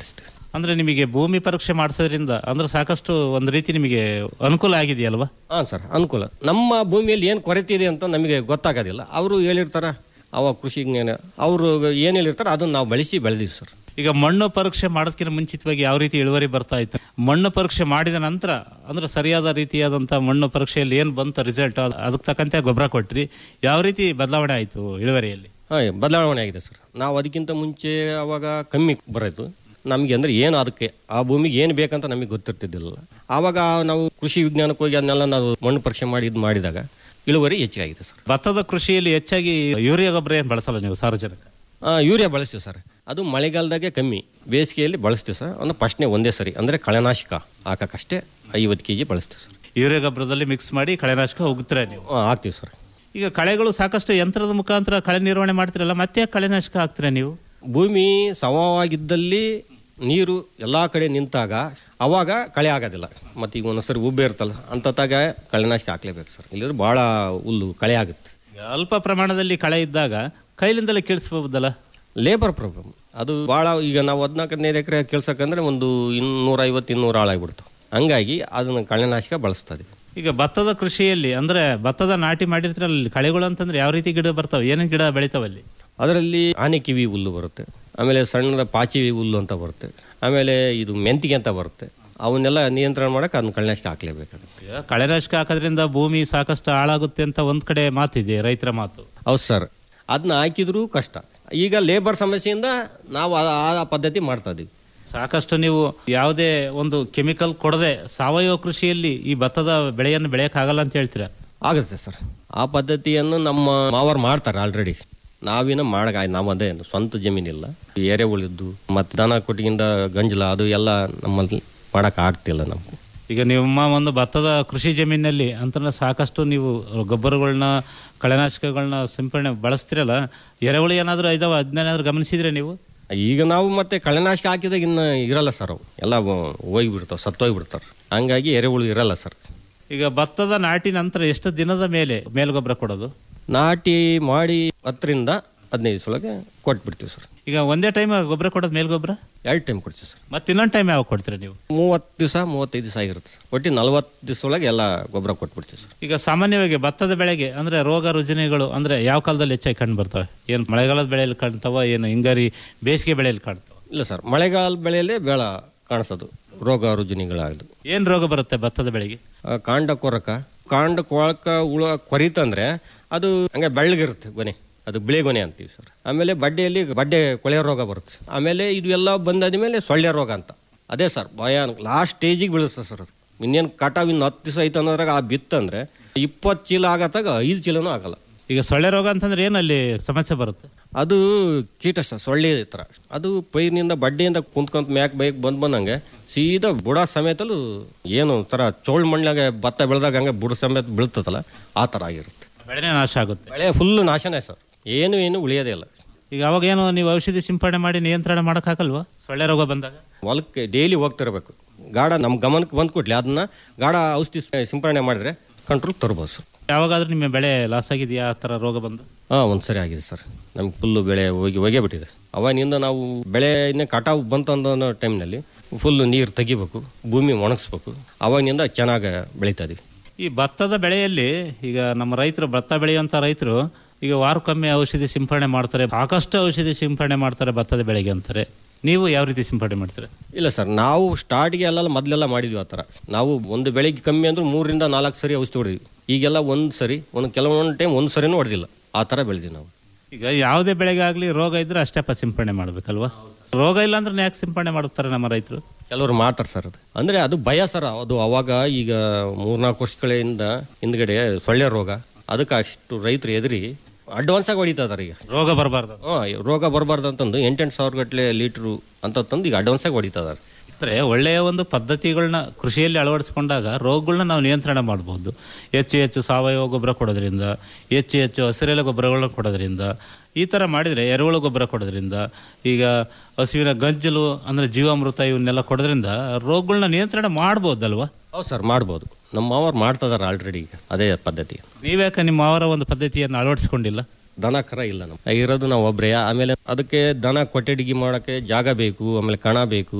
ಅಂದ್ರೆ ನಿಮಗೆ ಭೂಮಿ ಪರೀಕ್ಷೆ ಮಾಡಿಸೋದ್ರಿಂದ ಅಂದ್ರೆ ಸಾಕಷ್ಟು ಒಂದು ರೀತಿ ನಿಮಗೆ ಅನುಕೂಲ ಆಗಿದೆಯಲ್ವಾ ಹಾಂ ಸರ್ ಅನುಕೂಲ ನಮ್ಮ ಭೂಮಿಯಲ್ಲಿ ಏನು ಕೊರತೆ ಇದೆ ಅಂತ ನಮಗೆ ಗೊತ್ತಾಗೋದಿಲ್ಲ ಅವರು ಹೇಳಿರ್ತಾರ ಅವ ಕೃಷಿ ಜ್ಞಾನ ಅವರು ಏನು ಹೇಳಿರ್ತಾರೆ ಅದನ್ನು ನಾವು ಬಳಸಿ ಬೆಳೆದೀವಿ ಸರ್ ಈಗ ಮಣ್ಣು ಪರೀಕ್ಷೆ ಮಾಡೋದಕ್ಕಿಂತ ಮುಂಚಿತವಾಗಿ ಯಾವ ರೀತಿ ಇಳುವರಿ ಬರ್ತಾ ಇತ್ತು ಮಣ್ಣು ಪರೀಕ್ಷೆ ಮಾಡಿದ ನಂತರ ಅಂದ್ರೆ ಸರಿಯಾದ ರೀತಿಯಾದಂಥ ಮಣ್ಣು ಪರೀಕ್ಷೆಯಲ್ಲಿ ಏನು ಬಂತ ರಿಸಲ್ಟ್ ಅದಕ್ಕೆ ತಕ್ಕಂತೆ ಗೊಬ್ಬರ ಕೊಟ್ರಿ ಯಾವ ರೀತಿ ಬದಲಾವಣೆ ಆಯಿತು ಇಳುವರಿಯಲ್ಲಿ ಹಾಂ ಬದಲಾವಣೆ ಆಗಿದೆ ಸರ್ ನಾವು ಅದಕ್ಕಿಂತ ಮುಂಚೆ ಅವಾಗ ಕಮ್ಮಿ ಬರೋದು ನಮಗೆ ಅಂದರೆ ಏನು ಅದಕ್ಕೆ ಆ ಭೂಮಿಗೆ ಏನು ಬೇಕಂತ ನಮಗೆ ಗೊತ್ತಿರ್ತಿದ್ದಿಲ್ಲ ಆವಾಗ ನಾವು ಕೃಷಿ ವಿಜ್ಞಾನಕ್ಕೆ ಹೋಗಿ ಅದನ್ನೆಲ್ಲ ನಾವು ಮಣ್ಣು ಪರೀಕ್ಷೆ ಮಾಡಿ ಇದು ಮಾಡಿದಾಗ ಇಳುವರಿ ಹೆಚ್ಚಾಗಿದೆ ಸರ್ ಭತ್ತದ ಕೃಷಿಯಲ್ಲಿ ಹೆಚ್ಚಾಗಿ ಯೂರಿಯಾ ಗೊಬ್ಬರ ಏನು ಬಳಸಲ್ಲ ನೀವು ಸಾರ್ವಜನಿಕ ಆ, ಯೂರಿಯಾ ಬಳಸ್ತೀವಿ ಸರ್ ಅದು ಮಳೆಗಾಲದಾಗೆ ಕಮ್ಮಿ ಬೇಸಿಗೆಯಲ್ಲಿ ಬಳಸ್ತೀವಿ ಸರ್ ಅಂದ್ರೆ ಫಸ್ಟ್ನೇ ಒಂದೇ ಸರಿ ಅಂದರೆ ಕಳೆನಾಶಕ ಹಾಕಕ್ಕಷ್ಟೇ ಐವತ್ತು ಕೆ ಜಿ ಬಳಸ್ತೀವಿ ಸರ್ ಯೂರಿಯಾ ಗೊಬ್ಬರದಲ್ಲಿ ಮಿಕ್ಸ್ ಮಾಡಿ ಕಳೆನಾಶಕ ಹೋಗ್ತೀರಾ ನೀವು ಆ, ಹಾಕ್ತೀವಿ ಸರ್ ಈಗ ಕಳೆಗಳು ಸಾಕಷ್ಟು ಯಂತ್ರದ ಮುಖಾಂತರ ಕಳೆ ನಿರ್ವಹಣೆ ಮಾಡ್ತಿರಲ್ಲ ಮತ್ತೆ ಯಾಕೆ ಕಳೆನಾಶಕ ಹಾಕ್ತೀರಾ ನೀವು ಭೂಮಿ ಸಮವಾಗಿದ್ದಲ್ಲಿ ನೀರು ಎಲ್ಲ ಕಡೆ ನಿಂತಾಗ ಅವಾಗ ಕಳೆ ಆಗೋದಿಲ್ಲ ಮತ್ತು ಈಗ ಒಂದೊಂದ್ಸರಿ ಉಬ್ಬೆ ಇರ್ತಲ್ಲ ಅಂತಾಗ ಕಳೆನಾಶಕ ಹಾಕ್ಲೇಬೇಕು ಸರ್ ಇಲ್ಲಿದ್ರೆ ಭಾಳ ಹುಲ್ಲು ಕಳೆ ಆಗುತ್ತೆ ಈಗ ಅಲ್ಪ ಪ್ರಮಾಣದಲ್ಲಿ ಕಳೆ ಇದ್ದಾಗ ಕೈಲಿಂದಲೇ ಕೀಳಿಸ್ಬೋದಲ್ಲ ಲೇಬರ್ ಪ್ರಾಬ್ಲಮ್ ಅದು ಭಾಳ ಈಗ ನಾವು ಹದಿನಾಲ್ಕು ಹದಿನೈದು ಎಕರೆ ಕೆಲ್ಸಕ್ಕಂದ್ರೆ ಒಂದು ಇನ್ನೂರ ಐವತ್ತು ಇನ್ನೂರು ಹಾಳಾಗ್ಬಿಡ್ತು ಹಂಗಾಗಿ ಅದನ್ನು ಕಳೆನಾಶಕ ಬಳಸ್ತಾ ಇದೀವಿ ಈಗ ಭತ್ತದ ಕೃಷಿಯಲ್ಲಿ ಅಂದ್ರೆ ಭತ್ತದ ನಾಟಿ ಮಾಡಿರ್ತೀರಲ್ಲ ಅಲ್ಲಿ ಕಳೆಗಳು ಅಂತಂದ್ರೆ ಯಾವ ರೀತಿ ಗಿಡ ಬರ್ತಾವೆ ಏನೇನು ಗಿಡ ಬೆಳಿತಾವಲ್ಲಿ ಅದರಲ್ಲಿ ಆನೆ ಕಿವಿ ಹುಲ್ಲು ಬರುತ್ತೆ ಆಮೇಲೆ ಸಣ್ಣದ ಪಾಚಿವಿ ಹುಲ್ಲು ಅಂತ ಬರುತ್ತೆ ಆಮೇಲೆ ಇದು ಮೆಂತಿಗೆ ಅಂತ ಬರುತ್ತೆ ಅವನ್ನೆಲ್ಲ ನಿಯಂತ್ರಣ ಮಾಡಕ್ಕೆ ಅದನ್ನ ಕಳೆನಾಶಕ ಹಾಕ್ಲೇಬೇಕಾಗುತ್ತೆ ಈಗ ಕಳೆನಾಶಕ ಹಾಕೋದ್ರಿಂದ ಭೂಮಿ ಸಾಕಷ್ಟು ಹಾಳಾಗುತ್ತೆ ಅಂತ ಒಂದ್ ಕಡೆ ಮಾತಿದೆ ರೈತರ ಮಾತು ಹೌದು ಸರ್ ಅದನ್ನ ಹಾಕಿದ್ರೂ ಕಷ್ಟ ಈಗ ಲೇಬರ್ ಸಮಸ್ಯೆಯಿಂದ ನಾವು ಆ- ಆ ಪದ್ಧತಿ ಮಾಡ್ತಾ ಇದೀವಿ ಸಾಕಷ್ಟು ನೀವು ಯಾವುದೇ ಒಂದು ಕೆಮಿಕಲ್ ಕೊಡದೆ ಸಾವಯವ ಕೃಷಿಯಲ್ಲಿ ಈ ಭತ್ತದ ಬೆಳೆಯನ್ನು ಬೆಳೆಯಕ್ಕಾಗಲ್ಲ ಅಂತ ಹೇಳ್ತೀರಾ ಆಗುತ್ತೆ ಸರ್ ಆ ಪದ್ಧತಿಯನ್ನು ನಮ್ಮ ಮಾವರು ಮಾಡ್ತಾರೆ ಆಲ್ರೆಡಿ ನಾವಿನ ಮಾಡಕ ನಾವು ಅದೇ ಸ್ವಂತ ಜಮೀನಿಲ್ಲ ಎರೆಹುಳಿದ್ದು ಮತ್ತು ದನ ಕೊಟ್ಟಿಗಿಂದ ಗಂಜಲ ಅದು ಎಲ್ಲ ನಮ್ಮಲ್ಲಿ ಮಾಡಕ್ಕೆ ಆಗ್ತಿಲ್ಲ ನಮ್ಗೆ ಈಗ ನಿಮ್ಮ ಒಂದು ಭತ್ತದ ಕೃಷಿ ಜಮೀನಲ್ಲಿ ಅಂತಂದ್ರೆ ಸಾಕಷ್ಟು ನೀವು ಗೊಬ್ಬರಗಳನ್ನ ಕಳೆನಾಶಕಗಳನ್ನ ಸಿಂಪಡಣೆ ಬಳಸ್ತಿರಲ್ಲ ಎರೆಹುಳಿ ಏನಾದರೂ ಇದಾವ ಅದನ್ನೇನಾದ್ರೂ ಗಮನಿಸಿದ್ರೆ ನೀವು ಈಗ ನಾವು ಮತ್ತೆ ಕಳೆನಾಶಕ ಹಾಕಿದಾಗ ಇನ್ನು ಇರಲ್ಲ ಸರ್ ಅವು ಎಲ್ಲ ಹೋಗಿಬಿಡ್ತಾವೆ ಸತ್ತೋಗ್ಬಿಡ್ತಾರೆ ಹಂಗಾಗಿ ಎರೆಹುಳು ಇರಲ್ಲ ಸರ್ ಈಗ ಭತ್ತದ ನಾಟಿ ನಂತರ ಎಷ್ಟು ದಿನದ ಮೇಲೆ ಮೇಲ್ಗೊಬ್ಬರ ಕೊಡೋದು ನಾಟಿ ಮಾಡಿ ಹತ್ತರಿಂದ ಹದಿನೈದು ದಿವಸೊಳಗೆ ಕೊಟ್ಬಿಡ್ತೀವಿ ಸರ್ ಈಗ ಒಂದೇ ಟೈಮ್ ಗೊಬ್ಬರ ಕೊಡೋದು ಮೇಲ್ಗೊಬ್ಬರ ಎರಡು ಟೈಮ್ ಕೊಡ್ತೀವಿ ಸರ್ ಮತ್ತೆ ಇನ್ನೊಂದು ಟೈಮ್ ಯಾವಾಗ ಕೊಡ್ತೀರಾ ನೀವು ಮೂವತ್ತು ದಿವಸ ಮೂವತ್ತೈದು ದಿವಸ ಆಗಿರುತ್ತೆ ಸರ್ ಒಟ್ಟು ನಲ್ವತ್ತು ದಿವಸದೊಳಗೆ ಎಲ್ಲ ಗೊಬ್ಬರ ಕೊಟ್ಬಿಡ್ತೀವಿ ಸರ್ ಈಗ ಸಾಮಾನ್ಯವಾಗಿ ಭತ್ತದ ಬೆಳೆಗೆ ಅಂದ್ರೆ ರೋಗ ರುಜಿನಗಳು ಅಂದ್ರೆ ಯಾವ ಕಾಲದಲ್ಲಿ ಹೆಚ್ಚಾಗಿ ಕಂಡು ಬರ್ತವೆ ಏನು ಮಳೆಗಾಲದ ಬೆಳೆಯಲ್ಲಿ ಕಾಣ್ತಾವ ಏನು ಹಿಂಗಾರಿ ಬೇಸಿಗೆ ಬೆಳೆಯಲ್ಲಿ ಕಾಣ್ತಾವ ಇಲ್ಲ ಸರ್ ಮಳೆಗಾಲ ಬೆಳೆಯಲ್ಲೇ ಬೇಳ ಕಾಣಿಸೋದು ರೋಗ ರುಜಿನಿಗಳಾಗದು ಏನು ರೋಗ ಬರುತ್ತೆ ಭತ್ತದ ಬೆಳೆಗೆ ಆ, ಕಾಂಡ ಕೊರಕ ಕಾಂಡ ಕೊಳಕ ಹುಳ ಕೊರಿತಂದ್ರೆ ಅದು ಹಂಗೆ ಬೆಳ್ಳಗಿರುತ್ತೆ ಗೊನೆ ಅದು ಬಿಳಿ ಗೊನೆ ಅಂತೀವಿ ಸರ್ ಆಮೇಲೆ ಬಡ್ಡೆಯಲ್ಲಿ ಬಡ್ಡೆ ಕೊಳೆ ರೋಗ ಬರುತ್ತೆ ಆಮೇಲೆ ಇದು ಎಲ್ಲ ಬಂದಾದ ಮೇಲೆ ಸೊಳ್ಳೆ ರೋಗ ಅಂತ ಅದೇ ಸರ್ ಭಯಾನಕ ಲಾಸ್ಟ್ ಸ್ಟೇಜಿಗೆ ಬೀಳುತ್ತೆ ಸರ್ ಅದು ಇನ್ನೇನು ಕಟಾವ್ ಇನ್ನು ಹತ್ತು ದಿವಸ ಐತೆ ಅನ್ನೋದ್ರಾಗ ಆ ಬಿತ್ತಂದ್ರೆ ಇಪ್ಪತ್ತು ಚೀಲ ಆಗತ್ತಾಗ ಐದು ಚೀಲನೂ ಆಗಲ್ಲ ಈಗ ಸೊಳ್ಳೆ ರೋಗ ಅಂತಂದ್ರೆ ಏನಲ್ಲಿ ಸಮಸ್ಯೆ ಬರುತ್ತೆ ಅದು ಕೀಟ ಸರ್ ಸೊಳ್ಳೆ ಥರ ಅದು ಪೈರಿನಿಂದ ಬಡ್ಡೆಯಿಂದ ಕುಂತ್ಕೊಂತ ಮ್ಯಾಕ್ ಬೈಕ್ ಬಂದ್ ಬಂದಂಗೆ ಸೀದಾ ಬುಡ ಸಮೇತಲು ಏನು ಥರ ಚೋಳ್ ಮಣ್ಣಾಗ ಭತ್ತ ಬೆಳೆದಾಗ ಹಂಗೆ ಬುಡ ಸಮೇತ ಬೀಳ್ತದಲ್ಲ ಆ ಥರ ಆಗಿರುತ್ತೆ ಬೆಳೆನೇ ನಾಶ ಆಗುತ್ತೆ ಬೆಳೆ ಫುಲ್ ನಾಶನೇ ಸರ್ ಏನು ಏನು ಉಳಿಯೋದೇ ಇಲ್ಲ ಈಗ ಅವಾಗ ಏನು ನೀವು ಔಷಧಿ ಸಿಂಪಡಣೆ ಮಾಡಿ ನಿಯಂತ್ರಣ ಮಾಡೋಕ್ಕಾಗಲ್ವಾ ಸೊಳ್ಳೆ ರೋಗ ಬಂದಾಗ ಹೊಲಕ್ಕೆ ಡೈಲಿ ಹೋಗ್ತಿರ್ಬೇಕು ಗಾಢ ನಮ್ಮ ಗಮನಕ್ಕೆ ಬಂದು ಕೊಟ್ಲಿ ಅದನ್ನ ಗಾಢ ಔಷಧಿ ಸಿಂಪಡಣೆ ಮಾಡಿದ್ರೆ ಕಂಟ್ರೋಲ್ ತರ್ಬೋದು ಸರ್ ಯಾವಾಗಾದ್ರೂ ನಿಮ್ಮ ಬೆಳೆ ಲಾಸ್ ಆಗಿದೆಯಾ ಆ ಥರ ರೋಗ ಬಂದು ಹಾಂ ಒಂದು ಸರಿ ಆಗಿದೆ ಸರ್ ನಮ್ಗೆ ಫುಲ್ಲು ಬೆಳೆ ಹೋಗಿ ಹೋಗೇ ಬಿಟ್ಟಿದೆ ಅವಾಗಿನಿಂದ ನಾವು ಬೆಳೆ ಇನ್ನೇ ಕಟಾವು ಬಂತು ಅನ್ನೋ ಟೈಮ್ನಲ್ಲಿ ಫುಲ್ಲು ನೀರು ತೆಗಿಬೇಕು ಭೂಮಿ ಒಣಗಿಸ್ಬೇಕು ಅವಾಗಿನಿಂದ ಚೆನ್ನಾಗಿ ಬೆಳೀತಾ ಇದೀವಿ ಈ ಭತ್ತದ ಬೆಳೆಯಲ್ಲಿ ಈಗ ನಮ್ಮ ರೈತರು ಭತ್ತ ಬೆಳೆಯುವಂಥ ರೈತರು ಈಗ ವಾರಕ್ಕೊಮ್ಮೆ ಔಷಧಿ ಸಿಂಪಡಣೆ ಮಾಡ್ತಾರೆ ಸಾಕಷ್ಟು ಔಷಧಿ ಸಿಂಪಡಣೆ ಮಾಡ್ತಾರೆ ಭತ್ತದ ಬೆಳೆಗೆ ಅಂತಾರೆ ನೀವು ಯಾವ ರೀತಿ ಸಿಂಪಡಣೆ ಮಾಡ್ತೀರಾ ಇಲ್ಲ ಸರ್ ನಾವು ಸ್ಟಾರ್ಟ್ಗೆ ಎಲ್ಲ ಮೊದಲೆಲ್ಲ ಮಾಡಿದ್ವಿ ಆ ಥರ ನಾವು ಒಂದು ಬೆಳೆಗೆ ಕಮ್ಮಿ ಅಂದ್ರೆ ಮೂರರಿಂದ ನಾಲ್ಕು ಸರಿ ಔಷಧಿ ಹೊಡೆದ್ವಿ ಈಗೆಲ್ಲ ಒಂದು ಸರಿ ಒಂದು ಕೆಲವೊಂದು ಟೈಮ್ ಒಂದು ಸರಿನೂ ಹೊಡೆದಿಲ್ಲ ಆ ಥರ ಬೆಳೆದ್ವಿ ನಾವು ಈಗ ಯಾವುದೇ ಬೆಳೆಗೆ ಆಗಲಿ ರೋಗ ಇದ್ರೆ ಅಷ್ಟೇಪ್ಪ ಸಿಂಪಡಣೆ ಮಾಡಬೇಕಲ್ವಾ ರೋಗ ಇಲ್ಲ ಅಂದ್ರೆ ಯಾಕೆ ಸಿಂಪಡಣೆ ಮಾಡುತ್ತಾರೆ ನಮ್ಮ ರೈತರು ಕೆಲವರು ಮಾಡ್ತಾರೆ ಸರ್ ಅದು ಅಂದರೆ ಅದು ಭಯ ಸರ್ ಅದು ಅವಾಗ ಈಗ ಮೂರ್ನಾಲ್ಕು ವರ್ಷಗಳಿಂದ ಹಿಂದ್ಗಡೆ ಸೊಳ್ಳೆ ರೋಗ ಅದಕ್ಕೆ ಅಷ್ಟು ರೈತರು ಎದುರಿ ಅಡ್ವಾನ್ಸ್ ಆಗಿ ಹೊಡಿತಾ ಇದಾರೆ ಈಗ ರೋಗ ಬರಬಾರ್ದು ಹಾಂ ರೋಗ ಬರಬಾರ್ದು ಅಂತಂದು ಎಂಟೆಂಟು ಸಾವಿರ ಗಟ್ಟಲೆ ಲೀಟ್ರು ಅಂತ ತಂದು ಈಗ ಅಡ್ವಾನ್ಸ್ ಆಗಿ ಹೊಡಿತಾ ಇದಾರೆ ಅಂದರೆ ಒಳ್ಳೆಯ ಒಂದು ಪದ್ಧತಿಗಳನ್ನ ಕೃಷಿಯಲ್ಲಿ ಅಳವಡಿಸ್ಕೊಂಡಾಗ ರೋಗಗಳನ್ನ ನಾವು ನಿಯಂತ್ರಣ ಮಾಡ್ಬೋದು ಹೆಚ್ಚು ಹೆಚ್ಚು ಸಾವಯವ ಗೊಬ್ಬರ ಕೊಡೋದ್ರಿಂದ ಹೆಚ್ಚು ಹೆಚ್ಚು ಹಸಿರೆಲೆ ಗೊಬ್ಬರಗಳನ್ನ ಕೊಡೋದ್ರಿಂದ ಈ ಥರ ಮಾಡಿದರೆ ಎರೆಹುಳು ಗೊಬ್ಬರ ಕೊಡೋದ್ರಿಂದ ಈಗ ಹಸುವಿನ ಗಂಜಲು ಅಂದರೆ ಜೀವಾಮೃತ ಇವನ್ನೆಲ್ಲ ಕೊಡೋದ್ರಿಂದ ರೋಗಗಳನ್ನ ನಿಯಂತ್ರಣ ಮಾಡ್ಬೋದಲ್ವಾ ಹೌದು ಸರ್ ಮಾಡ್ಬೋದು ನಮ್ಮ ಮಾವರು ಮಾಡ್ತಾ ಇದಾರೆ ಆಲ್ರೆಡಿ ಈಗ ಅದೇ ಪದ್ಧತಿ ನೀವ್ಯಾಕೆ ನಿಮ್ಮ ಅವರ ಒಂದು ಪದ್ಧತಿಯನ್ನು ಅಳವಡಿಸ್ಕೊಂಡಿಲ್ಲ ದನ ಕರ ಇಲ್ಲ ನಮ್ಮ ಇರೋದು ನಾವು ಒಬ್ಬರೇ ಆಮೇಲೆ ಅದಕ್ಕೆ ದನ ಕೊಟ್ಟಡಿಗೆ ಮಾಡೋಕ್ಕೆ ಜಾಗ ಬೇಕು ಆಮೇಲೆ ಕಣ ಬೇಕು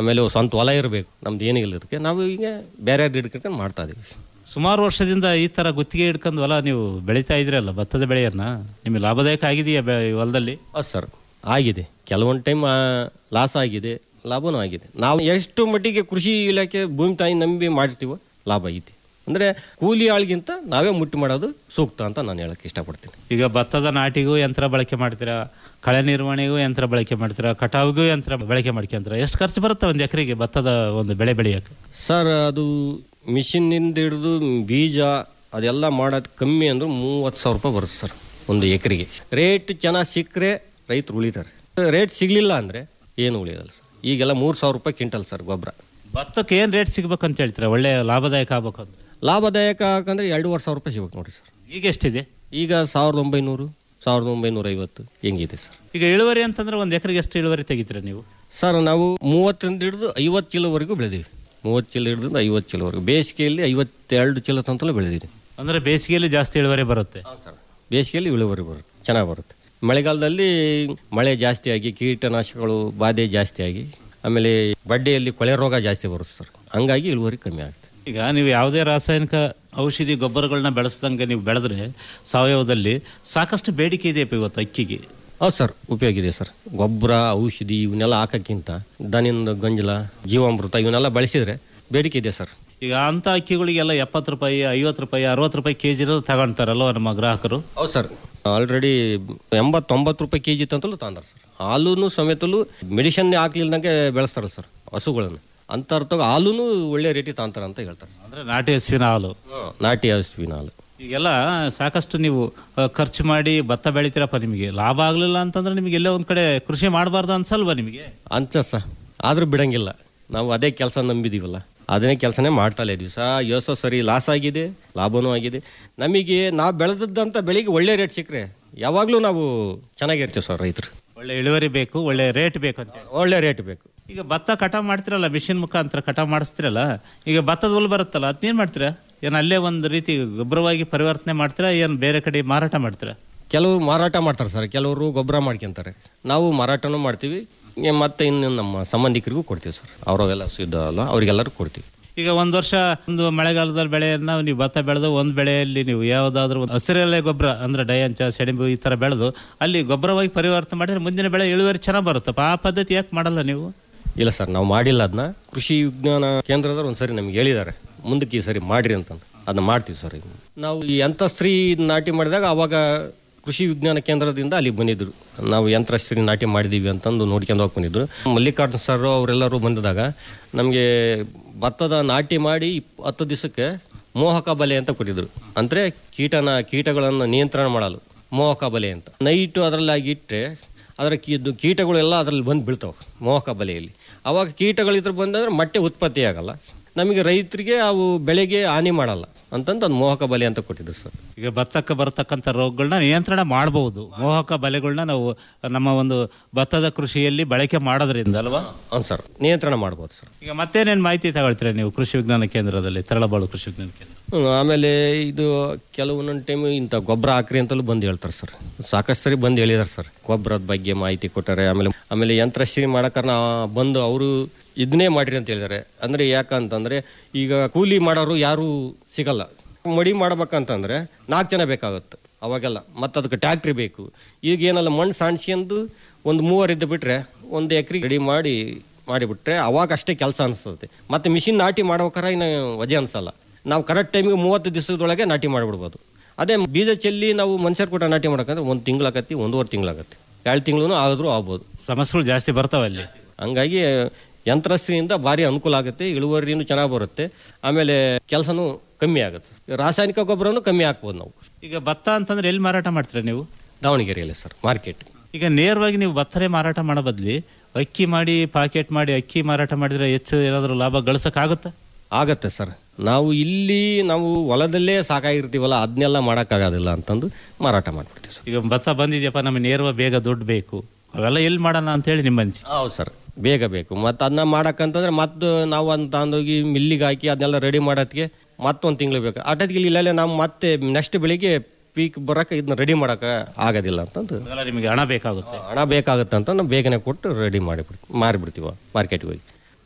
ಆಮೇಲೆ ಸ್ವಂತ ಹೊಲ ಇರಬೇಕು ನಮ್ದು ಏನಿಲ್ಲ ಇದಕ್ಕೆ ನಾವು ಈಗ ಬೇರೆ ಹಿಡ್ಕೊಂಡು ಮಾಡ್ತಾ ಇದೀವಿ ಸುಮಾರು ವರ್ಷದಿಂದ ಈ ತರ ಗುತ್ತಿಗೆ ಹಿಡ್ಕೊಂಡು ಹೊಲ ನೀವು ಬೆಳೀತಾ ಇದ್ರಲ್ಲ ಭತ್ತದ ಬೆಳೆಯನ್ನ ನಿಮಗೆ ಲಾಭದಾಯಕ ಆಗಿದೆಯಾ ಬೆ- ಈ ಹೊಲದಲ್ಲಿ ಹೌದು ಸರ್ ಆಗಿದೆ ಕೆಲವೊಂದು ಟೈಮ್ ಲಾಸ್ ಆಗಿದೆ ಲಾಭನೂ ಆಗಿದೆ ನಾವು ಎಷ್ಟು ಮಟ್ಟಿಗೆ ಕೃಷಿ ಇಲಾಖೆ ಭೂಮಿ ತಾಯಿ ನಂಬಿ ಮಾಡಿರ್ತೀವೋ ಲಾಭ ಐತಿ ಅಂದರೆ ಕೂಲಿ ಆಳ್ಗಿಂತ ನಾವೇ ಮುಟ್ಟಿ ಮಾಡೋದು ಸೂಕ್ತ ಅಂತ ನಾನು ಹೇಳಕ್ಕೆ ಇಷ್ಟಪಡ್ತೀನಿ ಈಗ ಭತ್ತದ ನಾಟಿಗೂ ಯಂತ್ರ ಬಳಕೆ ಮಾಡ್ತೀರಾ ಕಳೆ ನಿರ್ವಹಣೆಗೂ ಯಂತ್ರ ಬಳಕೆ ಮಾಡ್ತೀರಾ ಕಟಾವಿಗೂ ಯಂತ್ರ ಬಳಕೆ ಮಾಡ್ಕೊಂತೀರಾ ಎಷ್ಟು ಖರ್ಚು ಬರುತ್ತೆ ಒಂದು ಎಕರೆಗೆ ಭತ್ತದ ಒಂದು ಬೆಳೆ ಬೆಳೆಯಕ್ಕೆ ಸರ್ ಅದು ಮಿಷಿನ್ನಿಂದ ಹಿಡಿದು ಬೀಜ ಅದೆಲ್ಲ ಮಾಡೋದು ಕಮ್ಮಿ ಅಂದ್ರೆ ಮೂವತ್ತು ಸಾವಿರ ರೂಪಾಯಿ ಬರುತ್ತೆ ಸರ್ ಒಂದು ಎಕರೆಗೆ ರೇಟ್ ಚೆನ್ನಾಗಿ ಸಿಕ್ಕರೆ ರೈತರು ಉಳಿತಾರೆ ರೇಟ್ ಸಿಗಲಿಲ್ಲ ಅಂದರೆ ಏನು ಉಳಿಯೋದಲ್ಲ ಸರ್ ಈಗೆಲ್ಲ ಮೂರು ಸಾವಿರ ರೂಪಾಯಿ ಕ್ವಿಂಟಲ್ ಸರ್ ಗೊಬ್ಬರ ಭತ್ತಕ್ಕೆ ಏನು ರೇಟ್ ಸಿಗ್ಬೇಕು ಅಂತ ಹೇಳ್ತೀರಾ ಒಳ್ಳೆ ಲಾಭದಾಯಕ ಆಗ್ಬೇಕು ಅಂದ್ರೆ ಲಾಭದಾಯಕ ಹಾಕಂದ್ರೆ ಎರಡೂವರೆ ಸಾವಿರ ರೂಪಾಯಿ ಸಿಗ್ಬೇಕು ನೋಡಿ ಸರ್ ಈಗ ಎಷ್ಟಿದೆ ಈಗ ಸಾವಿರದ ಒಂಬೈನೂರು ಸಾವಿರದ ಒಂಬೈನೂರ ಐವತ್ತು ಹೆಂಗಿದೆ ಸರ್ ಈಗ ಇಳುವರಿ ಅಂತಂದ್ರೆ ಒಂದು ಎಕರೆಗೆ ಎಷ್ಟು ಇಳುವರಿ ತೆಗಿತೀರಾ ನೀವು ಸರ್ ನಾವು ಮೂವತ್ತರಿಂದ ಹಿಡಿದು ಐವತ್ತು ಕಿಲೋವರೆಗೂ ಬೆಳೆದೀವಿ ಮೂವತ್ತು ಚೀಲ ಹಿಡಿದು ಐವತ್ತು ಕಿಲೋವರೆಗೂ ಬೇಸಿಗೆಯಲ್ಲಿ ಐವತ್ತೆರಡು ಚೀಲ ತನಕ ಬೆಳೆದೀವಿ ಅಂದ್ರೆ ಬೇಸಿಗೆಯಲ್ಲಿ ಜಾಸ್ತಿ ಇಳುವರಿ ಬರುತ್ತೆ ಬೇಸಿಗೆಯಲ್ಲಿ ಇಳುವರಿ ಬರುತ್ತೆ ಚೆನ್ನಾಗಿ ಬರುತ್ತೆ ಮಳೆಗಾಲದಲ್ಲಿ ಮಳೆ ಜಾಸ್ತಿ ಆಗಿ ಕೀಟನಾಶಕಗಳು ಬಾಧೆ ಜಾಸ್ತಿ ಆಗಿ ಆಮೇಲೆ ಬಡ್ಡೆಯಲ್ಲಿ ಕೊಳೆ ರೋಗ ಜಾಸ್ತಿ ಬರುತ್ತೆ ಸರ್ ಹಂಗಾಗಿ ಇಳುವರಿ ಕಮ್ಮಿ ಆಗುತ್ತೆ ಈಗ ನೀವು ಯಾವುದೇ ರಾಸಾಯನಿಕ ಔಷಧಿ ಗೊಬ್ಬರಗಳನ್ನ ಬೆಳೆಸ್ದಂಗೆ ನೀವು ಬೆಳೆದ್ರೆ ಸಾವಯವದಲ್ಲಿ ಸಾಕಷ್ಟು ಬೇಡಿಕೆ ಇದೆಯಪ್ಪ ಇವತ್ತು ಅಕ್ಕಿಗೆ ಹೌದು ಸರ್ ಉಪಯೋಗ ಇದೆ ಸರ್ ಗೊಬ್ಬರ ಔಷಧಿ ಇವನ್ನೆಲ್ಲ ಹಾಕೋಕ್ಕಿಂತ ದನಿಂದ ಗಂಜಲ ಜೀವಾಮೃತ ಇವನ್ನೆಲ್ಲ ಬಳಸಿದ್ರೆ ಬೇಡಿಕೆ ಇದೆ ಸರ್ ಈಗ ಅಂತ ಅಕ್ಕಿಗಳಿಗೆಲ್ಲ ಎಪ್ಪತ್ತು ರೂಪಾಯಿ ಐವತ್ತು ರೂಪಾಯಿ ಅರವತ್ತು ರೂಪಾಯಿ ಕೆ ಜಿ ತಗೊಂತಾರಲ್ವ ನಮ್ಮ ಗ್ರಾಹಕರು ಹೌದು ಸರ್ ಆಲ್ರೆಡಿ ಎಂಬತ್ತೊಂಬತ್ತು ರೂಪಾಯಿ ಕೆ ಜಿ ತಂತಲೂ ತಂದಾರ ಸರ್ ಹಾಲೂ ಸಮೇತಲು ಮೆಡಿಷನ್ ಹಾಕ್ಲಿಲ್ದಂಗೆ ಬೆಳೆಸ್ತಾರಲ್ಲ ಸರ್ ಹಸುಗಳನ್ನು ಅಂಥವ್ರ ಹಾಲೂ ಒಳ್ಳೆ ರೇಟಿಗೆ ತಾಂತಾರ ಅಂತ ಹೇಳ್ತಾರೆ ಅಂದ್ರೆ ನಾಟಿ ಹಸುವಿನ ಹಾಲು ನಾಟಿ ಹಸುವಿನ ಹಾಲು ಈಗೆಲ್ಲ ಸಾಕಷ್ಟು ನೀವು ಆ, ಖರ್ಚು ಮಾಡಿ ಭತ್ತ ಬೆಳಿತೀರಪ್ಪ ನಿಮಗೆ ಲಾಭ ಆಗಲಿಲ್ಲ ಅಂತಂದ್ರೆ ನಿಮಗೆ ಎಲ್ಲೋ ಒಂದು ಕಡೆ ಕೃಷಿ ಮಾಡಬಾರ್ದು ಅನ್ಸಲ್ವಾ ನಿಮಗೆ ಅಂಚ ಆದ್ರೂ ಬಿಡಂಗಿಲ್ಲ ನಾವು ಅದೇ ಕೆಲಸ ನಂಬಿದೀವಲ್ಲ ಅದನ್ನೇ ಕೆಲಸನೇ ಮಾಡ್ತಲೇ ಇದೀವಿ ಸಹ ಯೋಸೋ ಸರಿ ಲಾಸ್ ಆಗಿದೆ ಲಾಭನೂ ಆಗಿದೆ ನಮಗೆ ನಾವು ಬೆಳೆದದ್ದಂತ ಬೆಳಿಗ್ಗೆ ಒಳ್ಳೆ ರೇಟ್ ಸಿಕ್ಕರೆ ಯಾವಾಗಲೂ ನಾವು ಚೆನ್ನಾಗಿರ್ತೀವಿ ಸರ್ ರೈತರು ಒಳ್ಳೆ ಇಳುವರಿ ಬೇಕು ಒಳ್ಳೆ ರೇಟ್ ಬೇಕು ಅಂತ ಹೇಳಿ. ಒಳ್ಳೆ ರೇಟ್ ಬೇಕು ಈಗ ಭತ್ತ ಕಟಾವ್ ಮಾಡ್ತಿರಲ್ಲ ಮಿಷಿನ್ ಮುಖಾಂತರ ಕಟಾವ್ ಮಾಡಿಸ್ತಿರಲ್ಲ ಈಗ ಭತ್ತದ ಹುಲ್ ಬರುತ್ತಲ್ಲ ಅದನ್ನೇನು ಮಾಡ್ತೀರಾ ಏನು ಅಲ್ಲೇ ಒಂದು ರೀತಿ ಗೊಬ್ಬರವಾಗಿ ಪರಿವರ್ತನೆ ಮಾಡ್ತೀರಾ ಏನು ಬೇರೆ ಕಡೆ ಮಾರಾಟ ಮಾಡ್ತೀರಾ ಕೆಲವರು ಮಾರಾಟ ಮಾಡ್ತಾರೆ ಸರ್ ಕೆಲವರು ಗೊಬ್ಬರ ಮಾಡ್ಕೊಂತಾರೆ ನಾವು ಮಾರಾಟನೂ ಮಾಡ್ತೀವಿ ಏ, ಮತ್ತೆ ಇನ್ನು ನಮ್ಮ ಸಂಬಂಧಿಕರಿಗೂ ಕೊಡ್ತೀವಿ ಸರ್ ಅವರೆಲ್ಲ ಸಿದ್ಧ ಅಲ್ಲ ಅವರಿಗೆಲ್ಲರೂ ಕೊಡ್ತೀವಿ ಈಗ ಒಂದು ವರ್ಷ ಒಂದು ಮಳೆಗಾಲದಲ್ಲಿ ಬೆಳೆಯನ್ನ ನೀವು ಭತ್ತ ಬೆಳೆದು ಒಂದು ಬೆಳೆಯಲ್ಲಿ ನೀವು ಯಾವುದಾದ್ರೂ ಒಂದು ಹಸಿರೆಲೆ ಗೊಬ್ಬರ ಅಂದ್ರೆ ಡಯಾಂಚ ಸೆಣಬು ಈ ಥರ ಬೆಳೆದು ಅಲ್ಲಿ ಗೊಬ್ಬರವಾಗಿ ಪರಿವರ್ತನೆ ಮಾಡಿದ್ರೆ ಮುಂದಿನ ಬೆಳೆ ಇಳುವರಿ ಚೆನ್ನಾಗಿ ಬರುತ್ತಪ್ಪ ಆ ಪದ್ಧತಿ ಯಾಕೆ ಮಾಡಲ್ಲ ನೀವು ಇಲ್ಲ ಸರ್ ನಾವು ಮಾಡಿಲ್ಲ ಅದನ್ನ ಕೃಷಿ ವಿಜ್ಞಾನ ಕೇಂದ್ರದವ್ರು ಒಂದ್ಸರಿ ನಮ್ಗೆ ಹೇಳಿದ್ದಾರೆ ಮುಂದಕ್ಕೆ ಈ ಸರಿ ಮಾಡ್ರಿ ಅಂತ ಅದನ್ನ ಮಾಡ್ತೀವಿ ಸರ್ ಈಗ ನಾವು ಈ ಯಂತ್ರಶ್ರೀ ನಾಟಿ ಮಾಡಿದಾಗ ಅವಾಗ ಕೃಷಿ ವಿಜ್ಞಾನ ಕೇಂದ್ರದಿಂದ ಅಲ್ಲಿ ಬಂದಿದ್ರು ನಾವು ಯಂತ್ರಶ್ರೀ ನಾಟಿ ಮಾಡಿದೀವಿ ಅಂತಂದು ನೋಡ್ಕೊಂಡು ಹೋಗಿ ಬಂದಿದ್ರು ಮಲ್ಲಿಕಾರ್ಜುನ್ ಸರ್ ಅವರೆಲ್ಲರೂ ಬಂದಿದಾಗ ನಮಗೆ ಭತ್ತದ ನಾಟಿ ಮಾಡಿ ಇಪ್ ಹತ್ತು ದಿವಸಕ್ಕೆ ಮೋಹಕ ಬಲೆ ಅಂತ ಕೊಟ್ಟಿದ್ರು ಅಂದರೆ ಕೀಟನ ಕೀಟಗಳನ್ನು ನಿಯಂತ್ರಣ ಮಾಡಲು ಮೋಹಕ ಬಲೆ ಅಂತ ನೈಟು ಅದರಲ್ಲಿ ಆಗಿ ಇಟ್ಟರೆ ಅದರ ಕೀ- ಕೀಟಗಳೆಲ್ಲ ಅದರಲ್ಲಿ ಬಂದು ಬೀಳ್ತಾವೆ ಮೋಹಕ ಬಲೆಯಲ್ಲಿ ಅವಾಗ ಕೀಟಗಳಿದ್ರ ಬಂದಂದ್ರೆ ಮಟ್ಟೆ ಉತ್ಪತ್ತಿ ಆಗಲ್ಲ ನಮಗೆ ರೈತರಿಗೆ ಅವು ಬೆಳೆಗೆ ಹಾನಿ ಮಾಡಲ್ಲ ಅಂತಂದು ಅದು ಮೋಹಕ ಬಲೆ ಅಂತ ಕೊಟ್ಟಿದ್ರು ಸರ್ ಈಗ ಭತ್ತಕ್ಕೆ ಬರತಕ್ಕಂಥ ರೋಗಗಳನ್ನ ನಿಯಂತ್ರಣ ಮಾಡಬಹುದು ಮೋಹಕ ಬಲೆಗಳನ್ನ ನಾವು ನಮ್ಮ ಒಂದು ಭತ್ತದ ಕೃಷಿಯಲ್ಲಿ ಬಳಕೆ ಮಾಡೋದ್ರಿಂದ ಅಲ್ವಾ ಹೌದು ಸರ್ ನಿಯಂತ್ರಣ ಮಾಡ್ಬೋದು ಸರ್ ಈಗ ಮತ್ತೇನೇನು ಮಾಹಿತಿ ತಗೊಳ್ತೀರಾ ನೀವು ಕೃಷಿ ವಿಜ್ಞಾನ ಕೇಂದ್ರದಲ್ಲಿ ತರಳಬಾಳು ಕೃಷಿ ವಿಜ್ಞಾನ ಕೇಂದ್ರ ಹ್ಮ್, ಆಮೇಲೆ ಇದು ಕೆಲವೊಂದೊಂದು ಟೈಮ್ ಇಂಥ ಗೊಬ್ಬರ ಹಾಕ್ರಿ ಅಂತಲೂ ಬಂದು ಹೇಳ್ತಾರೆ ಸರ್ ಸಾಕಷ್ಟು ಸರಿ ಬಂದು ಹೇಳಿದಾರೆ ಸರ್ ಗೊಬ್ಬರದ ಬಗ್ಗೆ ಮಾಹಿತಿ ಕೊಟ್ಟಾರೆ ಆಮೇಲೆ ಆಮೇಲೆ ಯಂತ್ರಶ್ರೀ ಮಾಡಕ್ಕನ ಬಂದು ಅವರು ಇದನ್ನೇ ಮಾಡಿರಿ ಅಂತ ಹೇಳಿದ್ದಾರೆ ಅಂದರೆ ಯಾಕಂತಂದರೆ ಈಗ ಕೂಲಿ ಮಾಡೋರು ಯಾರೂ ಸಿಗಲ್ಲ ಮಡಿ ಮಾಡ್ಬೇಕಂತಂದ್ರೆ ನಾಲ್ಕು ಜನ ಬೇಕಾಗುತ್ತೆ ಅವಾಗೆಲ್ಲ ಮತ್ತು ಅದಕ್ಕೆ ಟ್ಯಾಕ್ಟ್ರಿ ಬೇಕು ಈಗ ಏನಲ್ಲ ಮಣ್ಣು ಸಾಣಿಸ್ಕೊಂಡು ಒಂದು ಮೂವರಿದ್ದು ಬಿಟ್ಟರೆ ಒಂದು ಎಕರೆ ರೆಡಿ ಮಾಡಿ ಮಾಡಿಬಿಟ್ರೆ ಅವಾಗ ಅಷ್ಟೇ ಕೆಲಸ ಅನಿಸ್ತದೆ ಮತ್ತು ಮಿಷಿನ್ ನಾಟಿ ಮಾಡ್ಬೇಕಾರೆ ಇನ್ನು ವಜೆ ಅನಿಸಲ್ಲ ನಾವು ಕರೆಕ್ಟ್ ಟೈಮಿಗೆ ಮೂವತ್ತು ದಿವಸದೊಳಗೆ ನಾಟಿ ಮಾಡಿಬಿಡ್ಬೋದು ಅದೇ ಬೀಜ ಚೆಲ್ಲಿ ನಾವು ಮನುಷ್ಯರು ಕೂಡ ನಾಟಿ ಮಾಡೋಕಂದ್ರೆ ಒಂದು ತಿಂಗಳಾಗತ್ತಿ ಒಂದೂವರೆ ತಿಂಗಳಾಗತ್ತೆ ಎರಡು ತಿಂಗಳು ಆದರೂ ಆಗ್ಬೋದು ಸಮಸ್ಯೆಗಳು ಜಾಸ್ತಿ ಬರ್ತಾವೆ ಅಲ್ಲಿ ಹಂಗಾಗಿ ಯಂತ್ರಶ್ರೀಯಿಂದ ಭಾರಿ ಅನುಕೂಲ ಆಗುತ್ತೆ ಇಳುವರಿನೂ ಚೆನ್ನಾಗಿ ಬರುತ್ತೆ ಆಮೇಲೆ ಕೆಲಸನೂ ಕಮ್ಮಿ ಆಗುತ್ತೆ ರಾಸಾಯನಿಕ ಗೊಬ್ಬರನೂ ಕಮ್ಮಿ ಹಾಕ್ಬೋದು ನಾವು ಈಗ ಭತ್ತ ಅಂತಂದ್ರೆ ಎಲ್ಲಿ ಮಾರಾಟ ಮಾಡ್ತೀರಾ ನೀವು ದಾವಣಗೆರೆಯಲ್ಲಿ ಸರ್ ಮಾರ್ಕೆಟ್ ಈಗ ನೇರವಾಗಿ ನೀವು ಭತ್ತನೇ ಮಾರಾಟ ಮಾಡೋ ಬದಲಿ ಅಕ್ಕಿ ಮಾಡಿ ಪಾಕೆಟ್ ಮಾಡಿ ಅಕ್ಕಿ ಮಾರಾಟ ಮಾಡಿದ್ರೆ ಹೆಚ್ಚು ಏನಾದರೂ ಲಾಭ ಗಳಿಸೋಕ್ಕಾಗುತ್ತಾ ಆಗತ್ತೆ ಸರ್ ನಾವು ಇಲ್ಲಿ ನಾವು ಹೊಲದಲ್ಲೇ ಸಾಕಾಗಿರ್ತೀವಲ್ಲ ಅದನ್ನೆಲ್ಲ ಮಾಡೋಕ್ಕಾಗೋದಿಲ್ಲ ಅಂತಂದು ಮಾರಾಟ ಮಾಡ್ಬಿಡ್ತೀವಿ ಸರ್ ಈಗ ಭತ್ತ ಬಂದಿದೆಯಪ್ಪ ನಮಗೆ ನೇರವಾಗಿ ಬೇಗ ದುಡ್ಡು ಬೇಕು ಅವೆಲ್ಲ ಎಲ್ಲಿ ಮಾಡೋಣ ಅಂತೇಳಿ ನಿಮ್ಮ ಅನಿಸಿ ಹೌದು ಸರ್ ಬೇಗ ಬೇಕು ಮತ್ತು ಅದನ್ನ ಮಾಡಕ್ಕಂತಂದ್ರೆ ಮತ್ತೆ ನಾವು ಅದನ್ನ ತಗೊಂಡೋಗಿ ಮಿಲ್ಲಿಗೆ ಹಾಕಿ ಅದನ್ನೆಲ್ಲ ರೆಡಿ ಮಾಡೋದಕ್ಕೆ ಮತ್ತೊಂದು ತಿಂಗಳು ಬೇಕು ಅಟೋಟಿಗೆ ಇಲ್ಲಲ್ಲೇ ನಾವು ಮತ್ತೆ ನೆಕ್ಸ್ಟ್ ಬೆಳಿಗ್ಗೆ ಪೀಕ್ ಬರೋಕೆ ಇದನ್ನ ರೆಡಿ ಮಾಡೋಕೆ ಆಗೋದಿಲ್ಲ ಅಂತಂದು ಅದೆಲ್ಲ ನಿಮಗೆ ಹಣ ಬೇಕಾಗುತ್ತೆ ಹಣ ಬೇಕಾಗುತ್ತೆ ಅಂತ ನಾವು ಬೇಗನೆ ಕೊಟ್ಟು ರೆಡಿ ಮಾಡಿಬಿಡ್ತೀವಿ ಮಾರಿಬಿಡ್ತೀವಿ ಮಾರ್ಕೆಟ್ಗೆ ಹೋಗಿ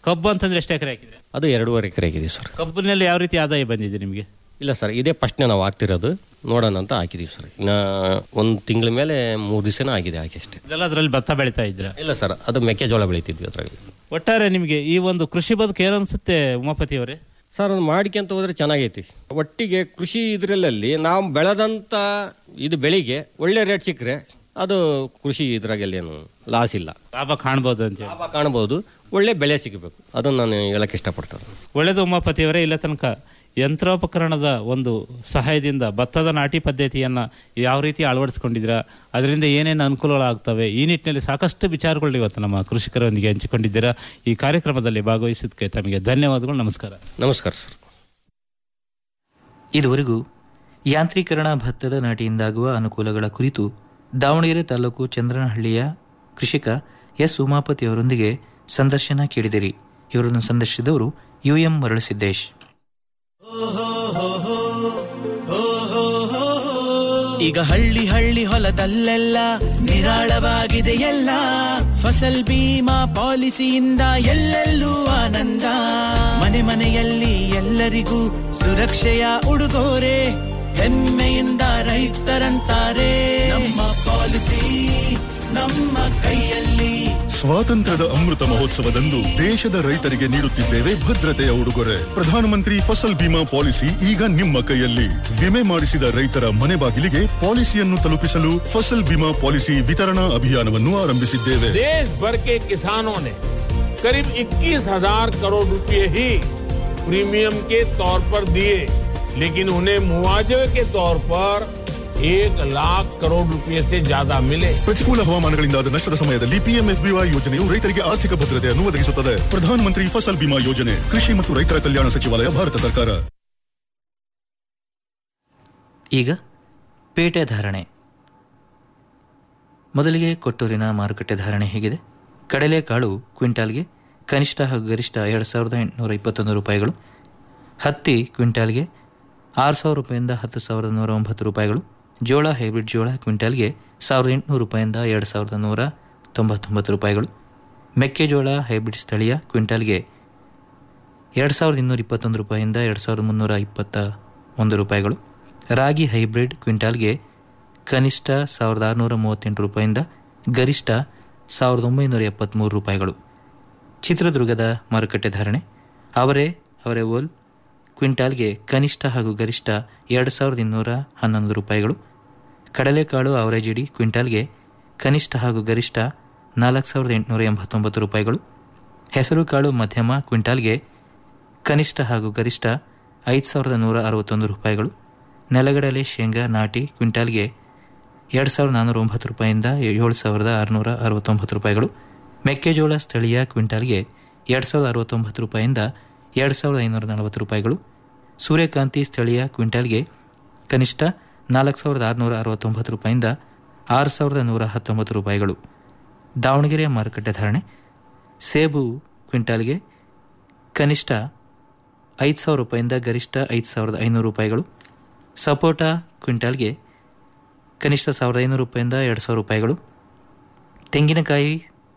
ಕಬ್ಬು ಅಂತಂದ್ರೆ ಎಷ್ಟು ಎಕರೆ ಹಾಕಿದ್ರೆ ಅದು ಎರಡೂವರೆ ಎಕರೆ ಆಗಿದೆ ಸರ್ ಕಬ್ಬಿನಲ್ಲಿ ಯಾವ ರೀತಿ ಆದಾಯ ಬಂದಿದೆ ನಿಮಗೆ ಇಲ್ಲ ಸರ್ ಇದೇ ಫಸ್ಟ್ನೇ ನಾವು ಹಾಕ್ತಿರೋದು ನೋಡೋಣ ಅಂತ ಹಾಕಿದೀವಿ ಸರ್ ಇನ್ನು ಒಂದು ತಿಂಗಳ ಮೇಲೆ ಮೂರು ದಿವಸನೇ ಆಗಿದೆ ಹಾಕಿ ಅಷ್ಟೇ ಇದೆಲ್ಲ ಅದರಲ್ಲಿ ಭತ್ತ ಬೆಳೀತಾ ಇದ್ರ ಇಲ್ಲ ಸರ್ ಅದು ಮೆಕ್ಕೆಜೋಳ ಬೆಳಿತಿದ್ವಿ ಅದ್ರಾಗ ಒಟ್ಟಾರೆ ನಿಮಗೆ ಈ ಒಂದು ಕೃಷಿ ಬದುಕು ಏನು ಅನ್ಸುತ್ತೆ ಉಮಾಪತಿ ಅವರೇ ಸರ್ ಅದು ಮಾಡ್ಕೊಂತ ಹೋದ್ರೆ ಚೆನ್ನಾಗೈತಿ ಒಟ್ಟಿಗೆ ಕೃಷಿ ಇದರಲ್ಲಿ ನಾವು ಬೆಳೆದಂಥ ಇದು ಬೆಳಿಗ್ಗೆ ಒಳ್ಳೆ ರೇಟ್ ಸಿಕ್ಕರೆ ಅದು ಕೃಷಿ ಇದ್ರಾಗೆಲ್ಲೇನು ಲಾಸ್ ಇಲ್ಲ ಲಾಭ ಕಾಣ್ಬೋದು ಅಂತ ಹೇಳಿ. ಲಾಭ ಕಾಣ್ಬೋದು ಒಳ್ಳೆ ಬೆಳೆ ಸಿಗಬೇಕು ಅದನ್ನು ನಾನು ಹೇಳಕ್ಕೆ ಇಷ್ಟಪಡ್ತೇನೆ ಒಳ್ಳೆದು ಉಮಾಪತಿ ಅವರೇ ಇಲ್ಲ ತನಕ ಯಂತ್ರೋಪಕರಣದ ಒಂದು ಸಹಾಯದಿಂದ ಭತ್ತದ ನಾಟಿ ಪದ್ಧತಿಯನ್ನ ಯಾವ ರೀತಿ ಅಳವಡಿಸ್ಕೊಂಡಿದ್ದೀರಾ ಅದರಿಂದ ಏನೇನು ಅನುಕೂಲಗಳಾಗ್ತವೆ ಈ ನಿಟ್ಟಿನಲ್ಲಿ ಸಾಕಷ್ಟು ವಿಚಾರಗಳು ಇವತ್ತು ನಮ್ಮ ಕೃಷಿಕರೊಂದಿಗೆ ಹಂಚಿಕೊಂಡಿದ್ದೀರಾ ಈ ಕಾರ್ಯಕ್ರಮದಲ್ಲಿ ಭಾಗವಹಿಸಿದ್ದಕ್ಕೆ ತಮಗೆ ಧನ್ಯವಾದಗಳು ನಮಸ್ಕಾರ ನಮಸ್ಕಾರ ಸರ್ ಇದುವರೆಗೂ ಯಾಂತ್ರೀಕರಣ ಭತ್ತದ ನಾಟಿಯಿಂದಾಗುವ ಅನುಕೂಲಗಳ ಕುರಿತು ದಾವಣಗೆರೆ ತಾಲೂಕು ಚಂದ್ರನಹಳ್ಳಿಯ ಕೃಷಿಕ ಎಸ್ ಉಮಾಪತಿ ಅವರೊಂದಿಗೆ ಸಂದರ್ಶನ ಕೇಳಿದಿರಿ ಇವರನ್ನು ಸಂದರ್ಶಿಸಿದವರು ಯುಎಂ ಮರಳಸಿದ್ದೇಶ್ ಈಗ ಹಳ್ಳಿ ಹಳ್ಳಿ ಹೊಲದಲ್ಲೆಲ್ಲ ನಿರಾಳವಾಗಿದೆ ಎಲ್ಲ ಫಸಲ್ ಬೀಮಾ ಪಾಲಿಸಿಯಿಂದ ಎಲ್ಲೆಲ್ಲೂ ಆನಂದ ಮನೆ ಮನೆಯಲ್ಲಿ ಎಲ್ಲರಿಗೂ ಸುರಕ್ಷೆಯ ಉಡುಗೊರೆ ಹೆಮ್ಮೆಯಿಂದ ರೈತರಂತಾರೆ ನಮ್ಮ ಪಾಲಿಸಿ ನಮ್ಮ ಕೈಯಲ್ಲಿ ಸ್ವಾತಂತ್ರ್ಯದ ಅಮೃತ ಮಹೋತ್ಸವದಂದು ದೇಶದ ರೈತರಿಗೆ ನೀಡುತ್ತಿದ್ದೇವೆ ಭದ್ರತೆಯ ಉಡುಗೊರೆ ಪ್ರಧಾನಮಂತ್ರಿ ಫಸಲ್ ಬಿಮಾ ಪಾಲಿಸಿ ಈಗ ನಿಮ್ಮ ಕೈಯಲ್ಲಿ ವಿಮೆ ಮಾಡಿಸಿದ ರೈತರ ಮನೆ ಬಾಗಿಲಿಗೆ ಪಾಲಿಸಿಯನ್ನು ತಲುಪಿಸಲು ಫಸಲ್ ಬಿಮಾ ಪಾಲಿಸಿ ವಿತರಣಾ ಅಭಿಯಾನವನ್ನು ಆರಂಭಿಸಿದ್ದೇವೆ देश भर के किसानों ने करीब 21 हजार करोड़ रुपए ही प्रीमियम के तौर पर दिए लेकिन उन्हें मुआवजे के तौर पर एक लाख करोड़ रुपए से ज्यादा मिले ಪ್ರತಿಕೂಲ ಹವಾಮಾನಗಳಿಂದಾದ ನಷ್ಟದ ಸಮಯದಲ್ಲಿ ಪಿಎಂಎಫ್ಬಿವೈ ಯೋಜನೆಯು ರೈತರಿಗೆ ಆರ್ಥಿಕ ಭದ್ರತೆಯನ್ನು ಒದಗಿಸುತ್ತದೆ ಪ್ರಧಾನಮಂತ್ರಿ ಫಸಲ್ ಬಿಮಾ ಯೋಜನೆ ಕೃಷಿ ಮತ್ತು ರೈತರ ಕಲ್ಯಾಣ ಸಚಿವಾಲಯ ಭಾರತ ಸರ್ಕಾರ ಈಗ ಪೇಟೆ ಧಾರಣೆ ಮೊದಲಿಗೆ ಕೊಟ್ಟೂರಿನ ಮಾರುಕಟ್ಟೆ ಧಾರಣೆ ಹೇಗಿದೆ ಕಡಲೆಕಾಳು ಕ್ವಿಂಟಾಲ್ಗೆ ಕನಿಷ್ಠ ಹಾಗೂ ಗರಿಷ್ಠ ಎರಡು ಸಾವಿರದ ಎಂಟುನೂರ ಇಪ್ಪತ್ತೊಂದು ರೂಪಾಯಿಗಳು ಹತ್ತಿ ಕ್ವಿಂಟಾಲ್ಗೆ ಆರು ಸಾವಿರ ರೂಪಾಯಿಂದ ಹತ್ತು ಸಾವಿರದ ನೂರ ಒಂಬತ್ತು ರೂಪಾಯಿಗಳು ಜೋಳ ಹೈಬ್ರಿಡ್ ಜೋಳ ಕ್ವಿಂಟಾಲ್ಗೆ ಸಾವಿರದ ಎಂಟುನೂರು ರೂಪಾಯಿಂದ ಎರಡು ಸಾವಿರದ ನೂರ ತೊಂಬತ್ತೊಂಬತ್ತು ರೂಪಾಯಿಗಳು ಮೆಕ್ಕೆಜೋಳ ಹೈಬ್ರಿಡ್ ಸ್ಥಳೀಯ ಕ್ವಿಂಟಾಲ್ಗೆ ಎರಡು ಸಾವಿರದ ಇನ್ನೂರ ಇಪ್ಪತ್ತೊಂದು ರೂಪಾಯಿಂದ ಎರಡು ಸಾವಿರದ ಮುನ್ನೂರ ಇಪ್ಪತ್ತ ಒಂದು ರೂಪಾಯಿಗಳು ರಾಗಿ ಹೈಬ್ರಿಡ್ ಕ್ವಿಂಟಾಲ್ಗೆ ಕನಿಷ್ಠ ಸಾವಿರದ ಆರುನೂರ ಮೂವತ್ತೆಂಟು ರೂಪಾಯಿಂದ ಗರಿಷ್ಠ ಸಾವಿರದ ಒಂಬೈನೂರ ಎಪ್ಪತ್ತ್ಮೂರು ರೂಪಾಯಿಗಳು ಚಿತ್ರದುರ್ಗದ ಮಾರುಕಟ್ಟೆ ಧಾರಣೆ ಅವರೇ ಅವರೇ ಓಲ್ ಕ್ವಿಂಟಾಲ್ಗೆ ಕನಿಷ್ಠ ಹಾಗೂ ಗರಿಷ್ಠ ಎರಡು ಸಾವಿರದ ಇನ್ನೂರ ಹನ್ನೊಂದು ರೂಪಾಯಿಗಳು ಕಡಲೆಕಾಳು ಅವರೇಜ್ ಇಡಿ ಕ್ವಿಂಟಾಲ್ಗೆ ಕನಿಷ್ಠ ಹಾಗೂ ಗರಿಷ್ಠ ನಾಲ್ಕು ಸಾವಿರದ ಎಂಟುನೂರ ಎಂಬತ್ತೊಂಬತ್ತು ರೂಪಾಯಿಗಳು ಹೆಸರುಕಾಳು ಮಧ್ಯಮ ಕ್ವಿಂಟಾಲ್ಗೆ ಕನಿಷ್ಠ ಹಾಗೂ ಗರಿಷ್ಠ ಐದು ಸಾವಿರದ ನೂರ ಅರವತ್ತೊಂದು ರೂಪಾಯಿಗಳು ನೆಲಗಡಲೆ ಶೇಂಗಾ ನಾಟಿ ಕ್ವಿಂಟಾಲ್ಗೆ ಎರಡು ಸಾವಿರದ ನಾನ್ನೂರ ಒಂಬತ್ತು ರೂಪಾಯಿಂದ ಏಳು ಸಾವಿರದ ಆರುನೂರ ಅರವತ್ತೊಂಬತ್ತು ರೂಪಾಯಿಗಳು ಮೆಕ್ಕೆಜೋಳ ಸ್ಥಳೀಯ ಕ್ವಿಂಟಾಲ್ಗೆ ಎರಡು ಸಾವಿರದ ಅರವತ್ತೊಂಬತ್ತು ರೂಪಾಯಿಂದ ಎರಡು ಸಾವಿರದ ಐನೂರ ನಲವತ್ತು ರೂಪಾಯಿಗಳು ಸೂರ್ಯಕಾಂತಿ ಸ್ಥಳೀಯ ಕ್ವಿಂಟಾಲ್ಗೆ ಕನಿಷ್ಠ ನಾಲ್ಕು ಸಾವಿರದ ಆರುನೂರ ಅರವತ್ತೊಂಬತ್ತು ರೂಪಾಯಿಂದ ಆರು ಸಾವಿರದ ನೂರ ಹತ್ತೊಂಬತ್ತು ರೂಪಾಯಿಗಳು ದಾವಣಗೆರೆಯ ಮಾರುಕಟ್ಟೆ ಧಾರಣೆ ಸೇಬು ಕ್ವಿಂಟಾಲ್ಗೆ ಕನಿಷ್ಠ ಐದು ಸಾವಿರ ರೂಪಾಯಿಂದ ಗರಿಷ್ಠ ಐದು ಸಾವಿರದ ಐನೂರು ರೂಪಾಯಿಗಳು ಸಪೋಟ ಕ್ವಿಂಟಾಲ್ಗೆ ಕನಿಷ್ಠ ಸಾವಿರದ ಐನೂರು ರೂಪಾಯಿಂದ ಎರಡು ಸಾವಿರ ರೂಪಾಯಿಗಳು ತೆಂಗಿನಕಾಯಿ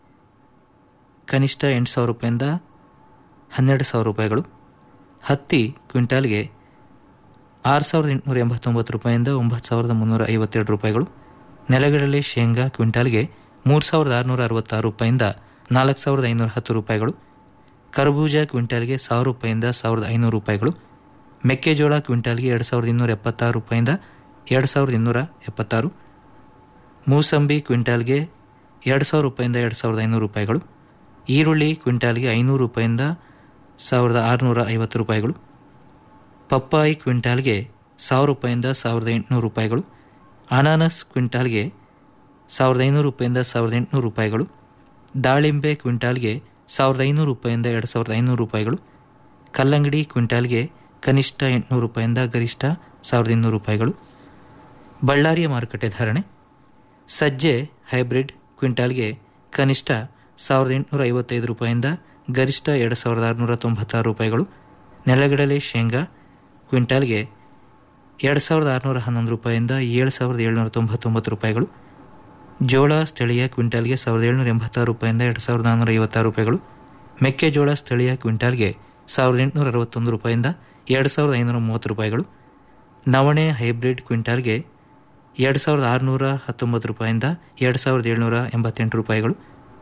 ಕನಿಷ್ಠ ಎಂಟು ಸಾವಿರ ರೂಪಾಯಿಂದ ಹನ್ನೆರಡು ಸಾವಿರ ರೂಪಾಯಿಗಳು ಹತ್ತಿ ಕ್ವಿಂಟಾಲ್ಗೆ ಆರು ಸಾವಿರದ ಎಂಟುನೂರ ಎಂಬತ್ತೊಂಬತ್ತು ರೂಪಾಯಿಂದ ಒಂಬತ್ತು ಸಾವಿರದ ಮುನ್ನೂರ ಐವತ್ತೆರಡು ರೂಪಾಯಿಗಳು ನೆಲಗಡಲೆ ಶೇಂಗಾ ಕ್ವಿಂಟಾಲ್ಗೆ ಮೂರು ಸಾವಿರದ ಆರುನೂರ ಅರವತ್ತಾರು ರೂಪಾಯಿಂದ ನಾಲ್ಕು ಸಾವಿರದ ಐನೂರ ಹತ್ತು ರೂಪಾಯಿಗಳು ಕರ್ಬೂಜ ಕ್ವಿಂಟಾಲ್ಗೆ ಸಾವಿರ ರೂಪಾಯಿಂದ ಸಾವಿರದ ಐನೂರು ರೂಪಾಯಿಗಳು ಮೆಕ್ಕೆಜೋಳ ಕ್ವಿಂಟಾಲ್ಗೆ ಎರಡು ಸಾವಿರದ ಇನ್ನೂರ ಎಪ್ಪತ್ತಾರು ರೂಪಾಯಿಂದ ಎರಡು ಸಾವಿರದ ಇನ್ನೂರ ಎಪ್ಪತ್ತಾರು ಮೂಸಂಬಿ ಕ್ವಿಂಟಾಲ್ಗೆ ಎರಡು ಸಾವಿರ ರೂಪಾಯಿಂದ ಎರಡು ಸಾವಿರದ ಐನೂರು ರೂಪಾಯಿಗಳು ಈರುಳ್ಳಿ ಕ್ವಿಂಟಾಲ್ಗೆ ಐನೂರು ರೂಪಾಯಿಂದ ಸಾವಿರದ ಆರುನೂರ ಐವತ್ತು ರೂಪಾಯಿಗಳು ಪಪ್ಪಾಯಿ ಕ್ವಿಂಟಾಲ್ಗೆ ಸಾವಿರ ರೂಪಾಯಿಂದ ಸಾವಿರದ ಎಂಟುನೂರು ರೂಪಾಯಿಗಳು ಅನಾನಸ್ ಕ್ವಿಂಟಾಲ್ಗೆ ಸಾವಿರದ ಐನೂರು ರೂಪಾಯಿಂದ ಸಾವಿರದ ಎಂಟುನೂರು ರೂಪಾಯಿಗಳು ದಾಳಿಂಬೆ ಕ್ವಿಂಟಾಲ್ಗೆ ಸಾವಿರದ ಐನೂರು ರೂಪಾಯಿಂದ ಎರಡು ಸಾವಿರದ ಐನೂರು ರೂಪಾಯಿಗಳು ಕಲ್ಲಂಗಡಿ ಕ್ವಿಂಟಾಲ್ಗೆ ಕನಿಷ್ಠ ಎಂಟುನೂರು ರೂಪಾಯಿಂದ ಗರಿಷ್ಠ ಸಾವಿರದ ಇನ್ನೂರು ರೂಪಾಯಿಗಳು ಬಳ್ಳಾರಿಯ ಮಾರುಕಟ್ಟೆ ಧಾರಣೆ ಸಜ್ಜೆ ಹೈಬ್ರಿಡ್ ಕ್ವಿಂಟಾಲ್ಗೆ ಕನಿಷ್ಠ ಸಾವಿರದ ಎಂಟುನೂರ ಐವತ್ತೈದು ರೂಪಾಯಿಂದ ಗರಿಷ್ಠ ಎರಡು ಸಾವಿರದ ಆರುನೂರ ತೊಂಬತ್ತಾರು ರೂಪಾಯಿಗಳು ನೆಲಗಡಲೆ ಶೇಂಗಾ ಕ್ವಿಂಟಾಲ್ಗೆ ಎರಡು ಸಾವಿರದ ಆರುನೂರ ಹನ್ನೊಂದು ರೂಪಾಯಿಂದ ಏಳು ಸಾವಿರದ ಏಳುನೂರ ತೊಂಬತ್ತೊಂಬತ್ತು ರೂಪಾಯಿಗಳು ಜೋಳ ಸ್ಥಳೀಯ ಕ್ವಿಂಟಾಲ್ಗೆ ಸಾವಿರದ ಏಳುನೂರ ಎಂಬತ್ತಾರು ರೂಪಾಯಿಂದ ಎರಡು ಸಾವಿರದ ನಾನ್ನೂರ ಐವತ್ತಾರು ರೂಪಾಯಿಗಳು ಮೆಕ್ಕೆಜೋಳ ಸ್ಥಳೀಯ ಕ್ವಿಂಟಾಲ್ಗೆ ಸಾವಿರದ ಎಂಟುನೂರ ಅರವತ್ತೊಂದು ರೂಪಾಯಿಂದ ಎರಡು ಸಾವಿರದ ಐನೂರ ಮೂವತ್ತು ರೂಪಾಯಿಗಳು ನವಣೆ ಹೈಬ್ರಿಡ್ ಕ್ವಿಂಟಾಲ್ಗೆ ಎರಡು ಸಾವಿರದ ಆರುನೂರ ಹತ್ತೊಂಬತ್ತು ರೂಪಾಯಿಂದ ಎರಡು ಸಾವಿರದ ಏಳ್ನೂರ ಎಂಬತ್ತೆಂಟು ರೂಪಾಯಿಗಳು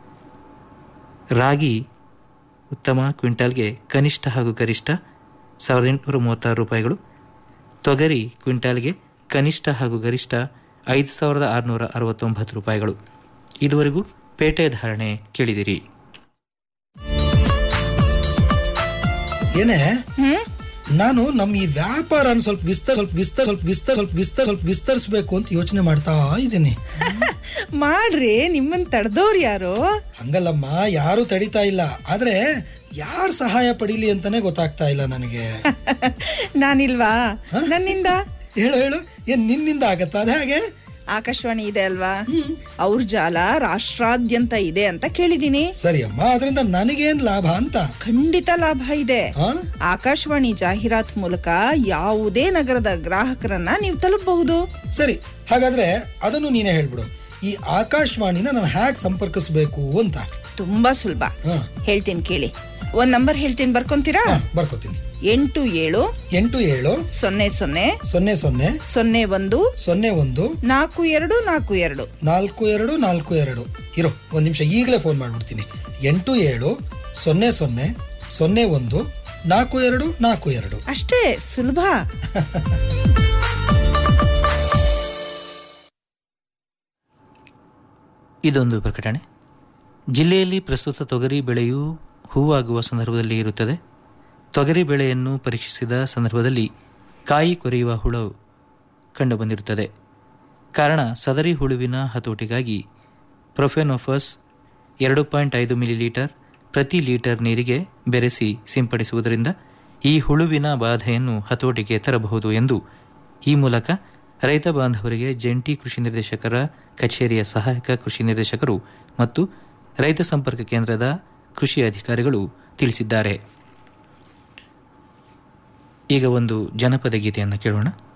ರಾಗಿ ಉತ್ತಮ ಕ್ವಿಂಟಾಲ್ಗೆ ಕನಿಷ್ಠ ಹಾಗೂ ಗರಿಷ್ಠ ಸಾವಿರದ ಎಂಟುನೂರ ಮೂವತ್ತಾರು ರೂಪಾಯಿಗಳು ತೊಗರಿ ಕ್ವಿಂಟಾಲ್ಗೆ ಕನಿಷ್ಠ ಹಾಗೂ ಗರಿಷ್ಠ ಐದು ಸಾವಿರದ ಆರುನೂರ ಅರವತ್ತೊಂಬತ್ತು ರೂಪಾಯಿಗಳು ಇದುವರೆಗೂ ಪೇಟೆ ಧಾರಣೆ ಕೇಳಿದಿರಿ ಏನೇ ನಾನು ನಮ್ಮ ಈ ವ್ಯಾಪಾರನ ಸ್ವಲ್ಪ ವಿಸ್ತಾರ ಸ್ವಲ್ಪ ವಿಸ್ತಾರ ಸ್ವಲ್ಪ ವಿಸ್ತಾರ ಸ್ವಲ್ಪ ವಿಸ್ತಾರ ಸ್ವಲ್ಪ ವಿಸ್ತರಿಸ್ಬೇಕು ಅಂತ ಯೋಚನೆ ಮಾಡ್ತಾ ಇದ್ದೀನಿ ಮಾಡ್ರಿ ನಿಮ್ಮನ್ ತಡೆದವ್ರು ಯಾರು ಹಂಗಲ್ಲಮ್ಮ ಯಾರು ತಡಿತಾ ಇಲ್ಲ ಆದ್ರೆ ಯಾರ್ ಸಹಾಯ ಪಡೀಲಿ ಅಂತಾನೆ ಗೊತ್ತಾಗ್ತಾ ಇಲ್ಲ ನನಗೆ ನಾನಿಲ್ವಾ ನನ್ನಿಂದ ಹೇಳು ಹೇಳು ಏನ್ ನಿನ್ನಿಂದ ಆಗತ್ತಾ ಅದ ಹಾಗೆ ಆಕಾಶವಾಣಿ ಇದೆ ಅಲ್ವಾ ಅವ್ರ ಜಾಲ ರಾಷ್ಟ್ರಾದ್ಯಂತ ಇದೆ ಅಂತ ಕೇಳಿದೀನಿ ಸರಿ ಅಮ್ಮ ಅದರಿಂದ ನನಗೇನ್ ಲಾಭ ಅಂತ ಖಂಡಿತ ಲಾಭ ಇದೆ ಆಕಾಶವಾಣಿ ಜಾಹೀರಾತ್ ಮೂಲಕ ಯಾವುದೇ ನಗರದ ಗ್ರಾಹಕರನ್ನ ನೀವು ತಲುಪಬಹುದು ಸರಿ ಹಾಗಾದ್ರೆ ಅದನ್ನು ನೀನೇ ಹೇಳ್ಬಿಡು ಈ ಆಕಾಶವಾಣಿನ ನಾನು ಹ್ಯಾಕ್ ಸಂಪರ್ಕಿಸ್ಬೇಕು ಅಂತ ತುಂಬಾ ಸುಲಭ ಹೇಳ್ತೀನಿ ಕೇಳಿ ಒಂದ್ ನಂಬರ್ ಹೇಳ್ತೀನಿ ಬರ್ಕೊಂತೀರಾ ಬರ್ಕೋತೀನಿ ಎಂಟು ಏಳು ಎಂಟು ಏಳು ಸೊನ್ನೆ ಸೊನ್ನೆ ಸೊನ್ನೆ ಸೊನ್ನೆ ಸೊನ್ನೆ ಒಂದು ಸೊನ್ನೆ ಒಂದು ನಾಲ್ಕು ಎರಡು ನಾಲ್ಕು ಎರಡು ನಾಲ್ಕು ಎರಡು ನಾಲ್ಕು ಎರಡು ಇರೋ ಒಂದ್ ನಿಮಿಷ ಈಗಲೇ ಫೋನ್ ಮಾಡ್ಬಿಡ್ತೀನಿ ಎಂಟು ಏಳು ಸೊನ್ನೆ ಸೊನ್ನೆ ಸೊನ್ನೆ ಒಂದು ನಾಲ್ಕು ಎರಡು ನಾಲ್ಕು ಎರಡು ಅಷ್ಟೇ ಸುಲಭ ಇದೊಂದು ಪ್ರಕಟಣೆ ಜಿಲ್ಲೆಯಲ್ಲಿ ಪ್ರಸ್ತುತ ತೊಗರಿ ಬೆಳೆಯು ಹೂವಾಗುವ ಸಂದರ್ಭದಲ್ಲಿ ಇರುತ್ತದೆ ತೊಗರಿ ಬೆಳೆಯನ್ನು ಪರೀಕ್ಷಿಸಿದ ಸಂದರ್ಭದಲ್ಲಿ ಕಾಯಿ ಕೊರೆಯುವ ಹುಳು ಕಂಡುಬಂದಿರುತ್ತದೆ ಕಾರಣ ಸದರಿ ಹುಳುವಿನ ಹತೋಟಿಗಾಗಿ ಪ್ರೊಫೆನೋಫಸ್ ಎರಡು ಪಾಯಿಂಟ್ ಐದು ಮಿಲಿಲೀಟರ್ ಪ್ರತಿ ಲೀಟರ್ ನೀರಿಗೆ ಬೆರೆಸಿ ಸಿಂಪಡಿಸುವುದರಿಂದ ಈ ಹುಳುವಿನ ಬಾಧೆಯನ್ನು ಹತೋಟಿಗೆ ತರಬಹುದು ಎಂದು ಈ ಮೂಲಕ ರೈತ ಬಾಂಧವರಿಗೆ ಜಂಟಿ ಕೃಷಿ ನಿರ್ದೇಶಕರ ಕಚೇರಿಯ ಸಹಾಯಕ ಕೃಷಿ ನಿರ್ದೇಶಕರು ಮತ್ತು ರೈತ ಸಂಪರ್ಕ ಕೇಂದ್ರದ ಕೃಷಿ ಅಧಿಕಾರಿಗಳು ತಿಳಿಸಿದ್ದಾರೆ ಈಗ ಒಂದು ಜನಪದ ಗೀತೆಯನ್ನು ಕೇಳೋಣ